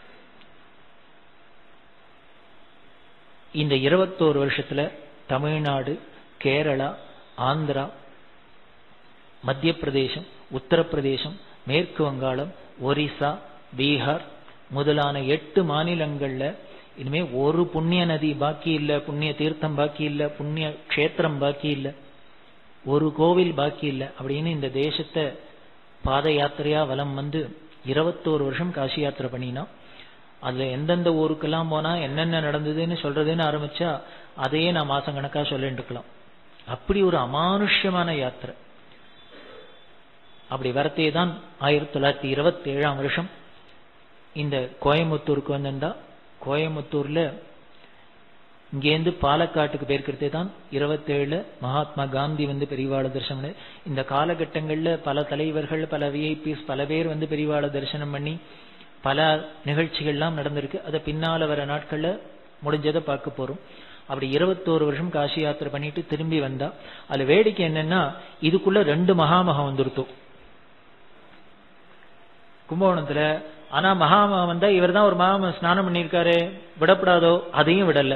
[SPEAKER 1] இந்த இருபத்தோரு வருஷத்துல தமிழ்நாடு கேரளா ஆந்திரா மத்திய பிரதேசம் உத்தரப்பிரதேசம் மேற்கு வங்காளம் ஒரிசா பீகார் முதலான எட்டு மாநிலங்கள்ல இனிமே ஒரு புண்ணிய நதி பாக்கி இல்ல புண்ணிய தீர்த்தம் பாக்கி இல்ல புண்ணிய கஷேத்திரம் பாக்கி இல்ல ஒரு கோவில் பாக்கி இல்ல அப்படின்னு இந்த தேசத்தை பாத யாத்திரையா வலம் வந்து இருபத்தோரு வருஷம் காசி யாத்திரை பண்ணினா அதுல எந்தெந்த ஊருக்கெல்லாம் போனா என்னென்ன நடந்ததுன்னு சொல்றதுன்னு ஆரம்பிச்சா அதையே நான் மாசம் கணக்கா சொல்லிட்டு இருக்கலாம் அப்படி ஒரு அமானுஷ்யமான யாத்திரை அப்படி வரத்தே தான் ஆயிரத்தி தொள்ளாயிரத்தி இருபத்தி ஏழாம் வருஷம் இந்த கோயம்புத்தூருக்கு வந்திருந்தா கோயம்புத்தூர்ல இங்கேருந்து பாலக்காட்டுக்கு போயிருக்கிறதே தான் இருபத்தேழுல மகாத்மா காந்தி வந்து பெரியவாள தரிசனம் இந்த காலகட்டங்கள்ல பல தலைவர்கள் பல விஐபிஸ் பல பேர் வந்து பெரியவாள தரிசனம் பண்ணி பல நிகழ்ச்சிகள்லாம் நடந்திருக்கு அதை பின்னால வர நாட்கள்ல முடிஞ்சதை பார்க்க போறோம் அப்படி இருபத்தோரு வருஷம் காசி யாத்திரை பண்ணிட்டு திரும்பி வந்தா அதுல வேடிக்கை என்னன்னா இதுக்குள்ள ரெண்டு மகாமகம் வந்துருத்தோம் கும்பகோணத்துல ஆனா மகாமகம் வந்தா இவர் தான் ஒரு மகாமகம் ஸ்நானம் பண்ணியிருக்காரு விடப்படாதோ அதையும் விடல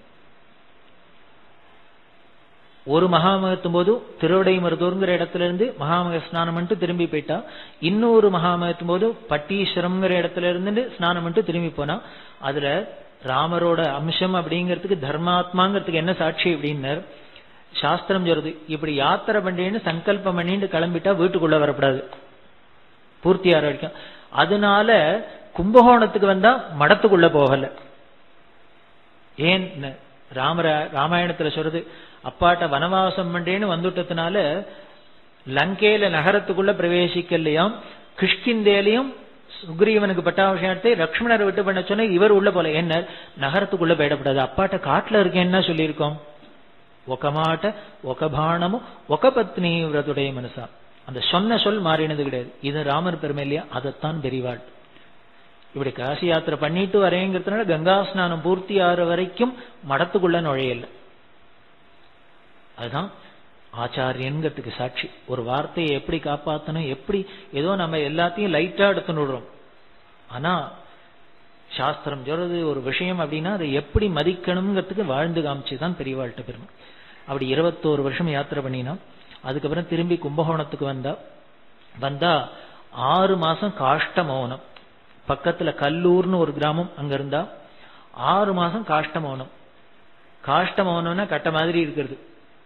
[SPEAKER 1] ஒரு மகாமகத்தும் போது திருவிடை மருதூர்ங்கிற இடத்துல இருந்து மகாமக ஸ்நானம் பண்ணிட்டு திரும்பி போயிட்டா இன்னொரு மகாமகத்தும் போது பட்டீஸ்வரம்ங்கிற இடத்துல இருந்து ஸ்நானம் பண்ணிட்டு திரும்பி போனா அதுல ராமரோட அம்சம் அப்படிங்கிறதுக்கு தர்மாத்மாங்கிறதுக்கு என்ன சாட்சி அப்படின்னார் சாஸ்திரம் சொல்றது இப்படி யாத்திரை பண்றேன்னு சங்கல்பம் பண்ணிட்டு கிளம்பிட்டா வீட்டுக்குள்ள வரக்கூடாது பூர்த்தி ஆற வரைக்கும் அதனால கும்பகோணத்துக்கு வந்தா மடத்துக்குள்ள போகல ஏன் ராமர ராமாயணத்துல சொல்றது அப்பாட்ட வனவாசம் பண்றேன்னு வந்துட்டதுனால லங்கேல நகரத்துக்குள்ள பிரவேசிக்கலையாம் கிஷ்கிந்தேலையும் சுக்ரீவனுக்கு பட்டாபிஷேகத்தை லக்ஷ்மணரை விட்டு பண்ண சொன்ன இவர் உள்ள போல என்ன நகரத்துக்குள்ள போயிடப்படாது அப்பாட்ட காட்டுல இருக்கேன்னா சொல்லியிருக்கோம் ఒక మాట ఒక బాణము ఒక పత్ని వ్రతుடைய மனசா அந்த சொன்ன சொல் மாறினது கிடையாது இது ராமர் பெருமை இல்லையா அதைத்தான் பெரிவாள் இப்படி காசி யாத்திரை பண்ணிட்டு வரேங்கிறதுனால கங்கா ஸ்நானம் பூர்த்தி ஆகிற வரைக்கும் மடத்துக்குள்ள நுழையல அதுதான் ஆச்சாரியன்கிறதுக்கு சாட்சி ஒரு வார்த்தையை எப்படி காப்பாற்றணும் எப்படி ஏதோ நம்ம எல்லாத்தையும் லைட்டா எடுத்துன்னு விடுறோம் ஆனா சாஸ்திரம் சொல்றது ஒரு விஷயம் அப்படின்னா அதை எப்படி மதிக்கணுங்கிறதுக்கு வாழ்ந்து காமிச்சுதான் பெரியவாழ்கிட்ட பெருமை அப்படி இருபத்தோரு வருஷம் யாத்திரை பண்ணினா அதுக்கப்புறம் திரும்பி கும்பகோணத்துக்கு வந்தா வந்தா ஆறு மாசம் காஷ்ட மௌனம் பக்கத்துல கல்லூர்னு ஒரு கிராமம் அங்க இருந்தா ஆறு மாசம் காஷ்ட மௌனம் காஷ்ட மௌனம்னா கட்ட மாதிரி இருக்கிறது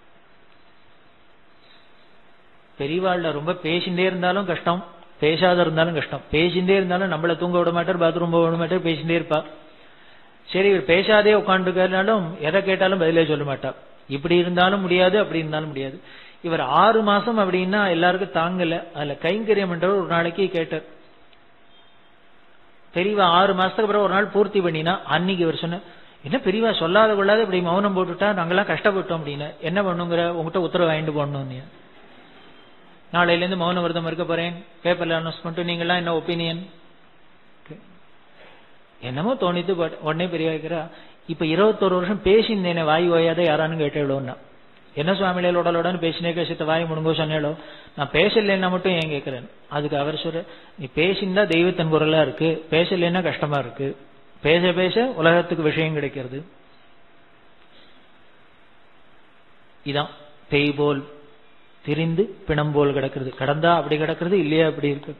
[SPEAKER 1] பெரியவாள்ல ரொம்ப பேசிண்டே இருந்தாலும் கஷ்டம் பேசாத இருந்தாலும் கஷ்டம் பேசிண்டே இருந்தாலும் நம்மள தூங்க விட மாட்டார் பாத்ரூம் போக விட மாட்டார் பேசிட்டே இருப்பா சரி இவர் பேசாதே உட்காந்துருக்காருனாலும் எதை கேட்டாலும் பதிலே சொல்ல மாட்டா இப்படி இருந்தாலும் முடியாது அப்படி இருந்தாலும் முடியாது இவர் ஆறு மாசம் அப்படின்னா எல்லாருக்கும் தாங்கல அதுல கைங்கரியம் என்றவர் ஒரு நாளைக்கு கேட்டார் பெரியவா ஆறு மாசத்துக்கு அப்புறம் ஒரு நாள் பூர்த்தி பண்ணினா அன்னைக்கு இவர் சொன்ன என்ன பெரியவா சொல்லாத கொள்ளாத இப்படி மௌனம் போட்டுட்டா நாங்கெல்லாம் கஷ்டப்பட்டோம் அப்படின்னு என்ன பண்ணுங்கிற உங்ககிட்ட உத்தரவு வாங்கிட்டு போடணும் நாளையில இருந்து மௌன விரதம் இருக்க போறேன் பேப்பர்ல அனௌன்ஸ் பண்ணிட்டு நீங்களாம் என்ன ஒப்பீனியன் என்னமோ தோணித்து உடனே பெரிய வைக்கிறா இப்ப இருபத்தோரு வருஷம் பேசியிருந்தேனே வாய் ஓயாத யாரானு கேட்டேளோன்னா என்ன சுவாமியில உடலுடன் பேசினே கசித்த வாய் முடுங்கோ சொன்னேளோ நான் பேசலைன்னா மட்டும் ஏன் கேட்கிறேன் அதுக்கு அவர் சொல்ற நீ பேசியிருந்தா தெய்வத்தின் குரலா இருக்கு பேசலைன்னா கஷ்டமா இருக்கு பேச பேச உலகத்துக்கு விஷயம் கிடைக்கிறது இதான் பேய் போல் திரிந்து பிணம் போல் கிடக்கிறது கடந்தா அப்படி கிடக்கிறது இல்லையா அப்படி இருக்கு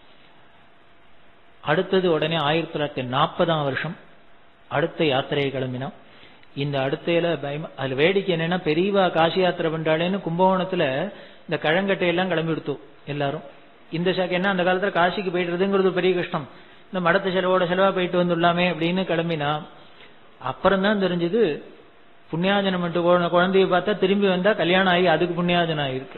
[SPEAKER 1] அடுத்தது உடனே ஆயிரத்தி தொள்ளாயிரத்தி நாற்பதாம் வருஷம் அடுத்த யாத்திரையை கிளம்பினோம் இந்த அடுத்தையில பயம் அதுல வேடிக்கை என்னன்னா பெரியவா காசி யாத்திரை பண்றாளேன்னு கும்பகோணத்துல இந்த கழங்கட்டையெல்லாம் கிளம்பி எடுத்தோம் எல்லாரும் இந்த சாக்கு என்ன அந்த காலத்துல காசிக்கு போயிடுறதுங்கிறது பெரிய கஷ்டம் இந்த மடத்து செலவோட செலவா போயிட்டு வந்துடலாமே அப்படின்னு கிளம்பினா அப்புறம் தான் தெரிஞ்சது புண்ணியாஜனம் மட்டும் குழந்தைய பார்த்தா திரும்பி வந்தா கல்யாணம் ஆகி அதுக்கு புண்ணியாஜனம் ஆயிருக்கு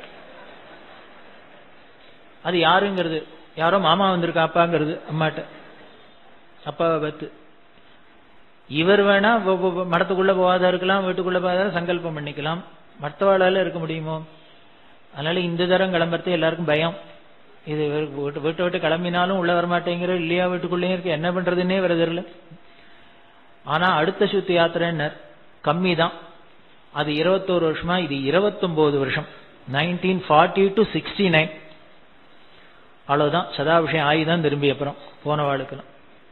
[SPEAKER 1] அது யாருங்கிறது யாரோ மாமா வந்திருக்கா அப்பாங்கிறது அம்மாட்ட அப்பாவை பார்த்து இவர் வேணா மடத்துக்குள்ள போகாத இருக்கலாம் வீட்டுக்குள்ள போகாத சங்கல்பம் பண்ணிக்கலாம் மற்றவாளால இருக்க முடியுமோ அதனால இந்த தரம் கிளம்புறது எல்லாருக்கும் பயம் இது வீட்டு வீட்டை விட்டு கிளம்பினாலும் உள்ள வரமாட்டேங்கிற இல்லையா வீட்டுக்குள்ளேயும் இருக்கு என்ன பண்றதுன்னே வர தெரியல ஆனா அடுத்த சுத்தி யாத்திரைன்னர் கம்மி தான் அது இருபத்தோரு வருஷமா இது இருபத்தொன்பது வருஷம் nineteen forty to sixty nine அவ்வளவுதான் சதாபிஷேகம் ஆகி தான் திரும்பி அப்புறம் போன வாழ்க்கணும்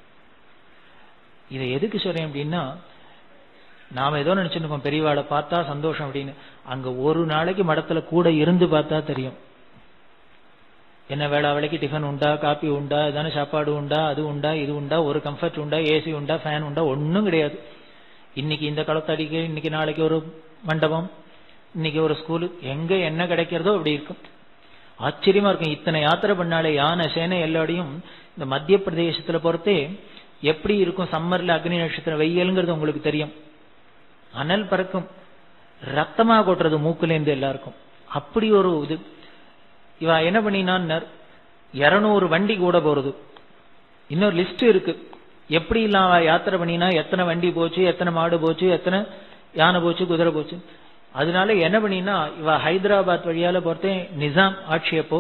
[SPEAKER 1] இதை எதுக்கு சொல்றேன் அப்படின்னா நாம ஏதோ நினைச்சிருக்கோம் பெரியவாளை பார்த்தா சந்தோஷம் அப்படின்னு அங்க ஒரு நாளைக்கு மடத்துல கூட இருந்து பார்த்தா தெரியும் என்ன வேளா வேலைக்கு டிஃபன் உண்டா காப்பி உண்டா ஏதான சாப்பாடு உண்டா அது உண்டா இது உண்டா ஒரு கம்ஃபர்ட் உண்டா ஏசி உண்டா ஃபேன் உண்டா ஒன்றும் கிடையாது இன்னைக்கு இந்த களத்தடிக்கு இன்னைக்கு நாளைக்கு ஒரு மண்டபம் இன்னைக்கு ஒரு ஸ்கூலு எங்க என்ன கிடைக்கிறதோ அப்படி இருக்கும் ஆச்சரியமா இருக்கும் இத்தனை யாத்திரை பண்ணாலே யானை சேனை எல்லாரையும் இந்த மத்திய பிரதேசத்துல பொறுத்தே எப்படி இருக்கும் சம்மர்ல அக்னி நட்சத்திரம் வெயிலுங்கிறது உங்களுக்கு தெரியும் அனல் பறக்கும் ரத்தமா கொட்டுறது மூக்குலேருந்து எல்லாருக்கும் அப்படி ஒரு இது இவ என்ன பண்ணினான் இருநூறு வண்டி கூட போறது இன்னொரு லிஸ்ட் இருக்கு எப்படி இல்லாம யாத்திரை பண்ணினா எத்தனை வண்டி போச்சு எத்தனை மாடு போச்சு எத்தனை யானை போச்சு குதிரை போச்சு அதனால என்ன பண்ணினா இவ ஹைதராபாத் வழியால பொறுத்தே நிசாம் ஆட்சியப்போ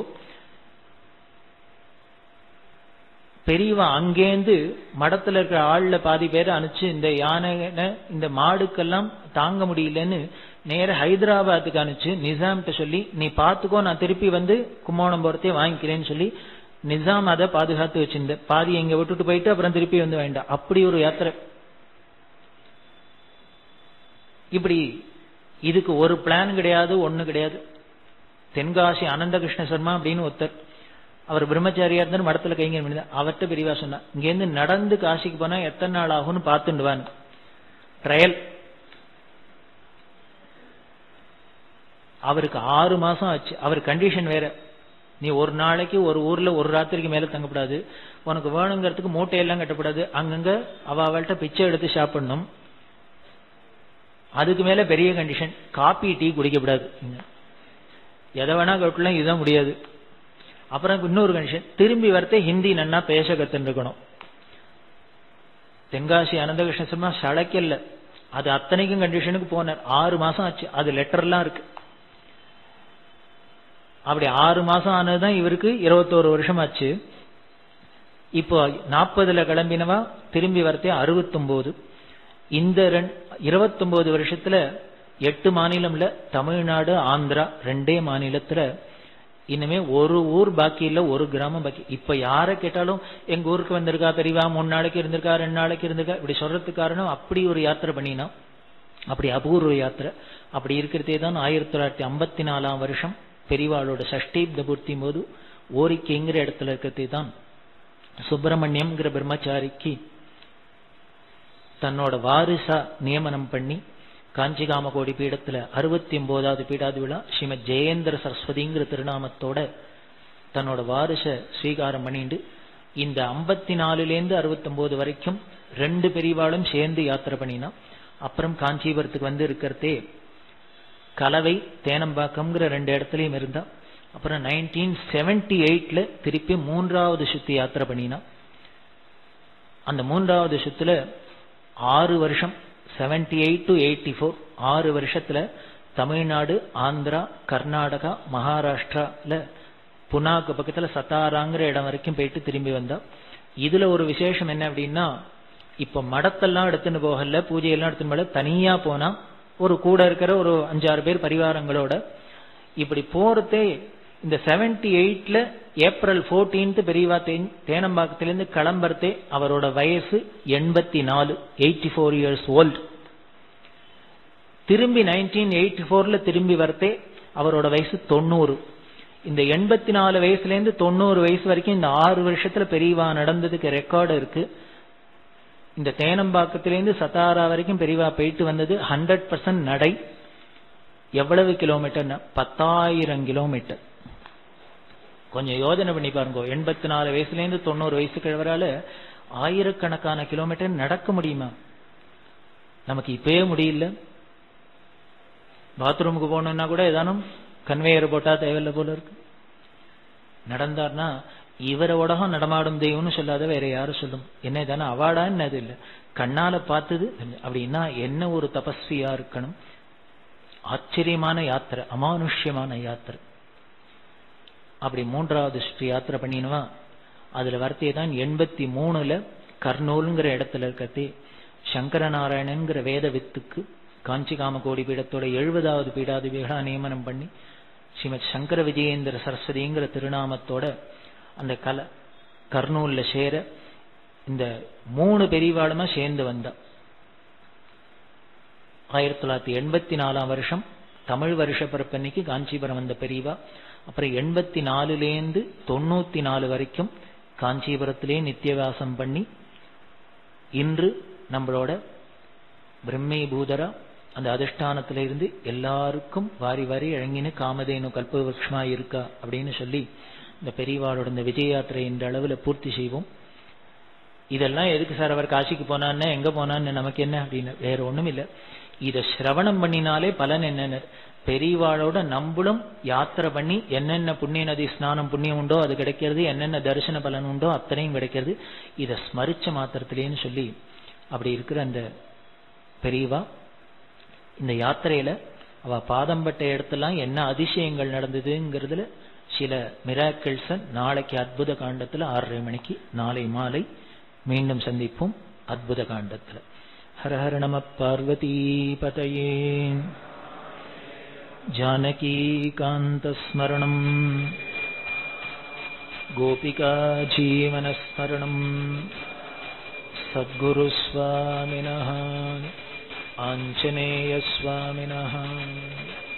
[SPEAKER 1] பெரியவா அங்கேந்து மடத்துல இருக்கிற ஆள்ல பாதி பேரை அனுப்பிச்சு இந்த யானை இந்த மாடுக்கெல்லாம் தாங்க முடியலன்னு நேர ஹைதராபாத்துக்கு அனுப்பிச்சு நிசாம்கிட்ட சொல்லி நீ பாத்துக்கோ நான் திருப்பி வந்து கும்போணம் போறதே வாங்கிக்கிறேன்னு சொல்லி நிசாம் அதை பாதுகாத்து வச்சிருந்த பாதி எங்க விட்டுட்டு போயிட்டு அப்புறம் திருப்பி வந்து வேண்டாம் அப்படி ஒரு யாத்திரை இப்படி இதுக்கு ஒரு பிளான் கிடையாது ஒண்ணு கிடையாது தென்காசி அனந்தகிருஷ்ண சர்மா அப்படின்னு ஒருத்தர் அவர் பிரம்மச்சாரியா இருந்தாரு மடத்துல கைங்கர் பண்ணி அவர்கிட்ட பெரியவா சொன்னா இங்கேருந்து நடந்து காசிக்கு போனா எத்தனை நாள் ஆகும்னு பார்த்துடுவான் ட்ரையல் அவருக்கு ஆறு மாசம் ஆச்சு அவர் கண்டிஷன் வேற நீ ஒரு நாளைக்கு ஒரு ஊர்ல ஒரு ராத்திரிக்கு மேல தங்கப்படாது உனக்கு வேணுங்கிறதுக்கு மூட்டையெல்லாம் கட்டப்படாது அங்கங்க அவ அவள்கிட்ட பிச்சை எடுத்து சாப்பிடணும் அதுக்கு மேல பெரிய கண்டிஷன் காபி டீ குடிக்கப்படாது எதை வேணா கட்டலாம் இதுதான் முடியாது அப்புறம் இன்னொரு கண்டிஷன் திரும்பி வரத்தே ஹிந்தி நன்னா பேச கத்துருக்கணும் தென்காசி அனந்தகிருஷ்ண சர்மா சளைக்கல்ல அது அத்தனைக்கும் கண்டிஷனுக்கு போனார் ஆறு மாசம் ஆச்சு அது லெட்டர்லாம் இருக்கு அப்படி ஆறு மாசம் ஆனதுதான் இவருக்கு இருபத்தோரு வருஷம் ஆச்சு இப்போ நாற்பதுல கிளம்பினவா திரும்பி வரத்தே அறுபத்தொன்பது இந்த இருபத்தொன்பது வருஷத்துல எட்டு மாநிலம்ல தமிழ்நாடு ஆந்திரா ரெண்டே மாநிலத்துல இனிமே ஒரு ஊர் பாக்கி இல்ல ஒரு கிராமம் பாக்கி இப்ப யார கேட்டாலும் எங்க ஊருக்கு வந்திருக்கா பெரியவா மூணு நாளைக்கு இருந்திருக்கா ரெண்டு நாளைக்கு இருந்திருக்கா இப்படி சொல்றதுக்கு காரணம் அப்படி ஒரு யாத்திரை பண்ணினா அப்படி அபூர்வ யாத்திரை அப்படி இருக்கிறதே தான் ஆயிரத்தி தொள்ளாயிரத்தி ஐம்பத்தி நாலாம் வருஷம் பெரியவாளோட சஷ்டீப்த பூர்த்தி போது ஓரிக்கைங்கிற இடத்துல இருக்கிறதே தான் சுப்பிரமணியம்ங்கிற பிரம்மச்சாரிக்கு தன்னோட வாரிசா நியமனம் பண்ணி காஞ்சிகாம கோடி பீடத்துல அறுபத்தி ஒன்பதாவது பீடாதி விழா ஸ்ரீமத் ஜெயேந்திர சரஸ்வதிங்கிற திருநாமத்தோட தன்னோட வாரிச ஸ்வீகாரம் பண்ணிண்டு இந்த ஐம்பத்தி நாலுலேருந்து அறுபத்தி ஒன்பது வரைக்கும் ரெண்டு பெரியவாளும் சேர்ந்து யாத்திரை பண்ணினா அப்புறம் காஞ்சிபுரத்துக்கு வந்து இருக்கிறதே கலவை தேனம்பாக்கம்ங்கிற ரெண்டு இடத்துலயும் இருந்தா அப்புறம் நைன்டீன் செவன்டி எயிட்ல திருப்பி மூன்றாவது சுத்தி யாத்திரை பண்ணினா அந்த மூன்றாவது சுத்துல ஆறு வருஷம் seventy eight to eighty four ஆறு வருஷத்துல தமிழ்நாடு ஆந்திரா கர்நாடகா மகாராஷ்டிரால புனாக்கு பக்கத்துல சத்தாராங்கிற இடம் வரைக்கும் போயிட்டு திரும்பி வந்தா இதுல ஒரு விசேஷம் என்ன அப்படின்னா இப்ப மடத்தெல்லாம் எடுத்துன்னு போகல பூஜையெல்லாம் எடுத்துன்னு போகல தனியா போனா ஒரு கூட இருக்கிற ஒரு அஞ்சாறு பேர் பரிவாரங்களோட இப்படி போறதே இந்த செவன்டி எயிட்ல ஏப்ரல் போர்டீன்த் பெரியவா தேனம்பாக்கத்திலிருந்து கிளம்புறதே அவரோட வயசு எண்பத்தி நாலு எயிட்டி ஃபோர் இயர்ஸ் ஓல்டு திரும்பி நைன்டீன் எயிட்டி ஃபோர்ல திரும்பி வரத்தே அவரோட வயசு தொண்ணூறு இந்த எண்பத்தி நாலு வயசுல இருந்து தொண்ணூறு வயசு வரைக்கும் இந்த ஆறு வருஷத்துல பெரியவா நடந்ததுக்கு ரெக்கார்டு இருக்கு இந்த தேனம்பாக்கத்திலேருந்து சத்தாரா வரைக்கும் பெரியவா போயிட்டு வந்தது ஹண்ட்ரட் பர்சன்ட் நடை எவ்வளவு கிலோமீட்டர்னா பத்தாயிரம் கிலோமீட்டர் கொஞ்சம் யோஜனை பண்ணி பாருங்க எண்பத்தி நாலு வயசுல இருந்து தொண்ணூறு வயசு கிழவரால ஆயிரக்கணக்கான கிலோமீட்டர் நடக்க முடியுமா நமக்கு இப்பயே முடியல பாத்ரூமுக்கு போகணும்னா கூட ஏதானும் கன்வேயர் போட்டா தேவையில்ல போல இருக்கு நடந்தார்னா இவரை உலகம் நடமாடும் தெய்வம்னு சொல்லாத வேற யாரும் சொல்லும் என்ன தானே அவாடான்னு அது இல்லை கண்ணால பார்த்தது அப்படின்னா என்ன ஒரு தபஸ்வியா இருக்கணும் ஆச்சரியமான யாத்திரை அமானுஷ்யமான யாத்திரை அப்படி மூன்றாவது ஸ்ரீ யாத்திரை பண்ணினுவா அதுல வார்த்தையை தான் எண்பத்தி மூணுல கர்னூலுங்கிற இடத்துல இருக்கத்தே சங்கரநாராயணன்கிற வேத வித்துக்கு காஞ்சி காமகோடி பீடத்தோட எழுபதாவது பீடாதிபிகளா நியமனம் பண்ணி ஸ்ரீமத் சங்கர விஜயேந்திர சரஸ்வதிங்கிற திருநாமத்தோட அந்த கல கர்னூல்ல சேர இந்த மூணு பெரியவாளுமா சேர்ந்து வந்தா ஆயிரத்தி தொள்ளாயிரத்தி எண்பத்தி நாலாம் வருஷம் தமிழ் வருஷ பிறப்பன்னைக்கு காஞ்சிபுரம் வந்த பெரியவா அப்புறம் எண்பத்தி நாலுலேருந்து தொண்ணூத்தி நாலு வரைக்கும் காஞ்சிபுரத்திலே நித்தியவாசம் பண்ணி இன்று நம்மளோட பிரம்மே பூதரா அந்த அதிஷ்டானத்தில இருந்து எல்லாருக்கும் வாரி வாரி இழங்கினு காமதேனு கல்பவருஷமா இருக்கா அப்படின்னு சொல்லி இந்த பெரியவாளோட இந்த விஜய யாத்திரை என்ற அளவில் பூர்த்தி செய்வோம் இதெல்லாம் எதுக்கு சார் அவர் காசிக்கு போனான்னு எங்க போனான்னு நமக்கு என்ன அப்படின்னு வேற ஒண்ணும் இல்ல இத சிரவணம் பண்ணினாலே பலன் என்னன்னு பெரியவாளோட நம்மளும் யாத்திரை பண்ணி என்னென்ன புண்ணிய நதி ஸ்நானம் புண்ணியம் உண்டோ அது கிடைக்கிறது என்னென்ன தரிசன பலன் உண்டோ அத்தனையும் கிடைக்கிறது இத ஸ்மரிச்ச மாத்திரத்திலேன்னு சொல்லி அப்படி இருக்கிற அந்த பெரியவா இந்த யாத்திரையில அவ பாதம் பட்ட இடத்தெல்லாம் என்ன அதிசயங்கள் நடந்ததுங்கிறதுல சில மிராக்கிள்ஸ நாளைக்கு அற்புத காண்டத்துல ஆறரை மணிக்கு நாளை மாலை மீண்டும் சந்திப்போம் அற்புத காண்டத்துல ஹர ஹர நம பார்வதி பதயே ஜானகி காந்தஸ்மரணம் கோபிகா ஜீவனஸ்மரணம் सद्गुरुस्वामिनः आञ्जनेयस्वामिनः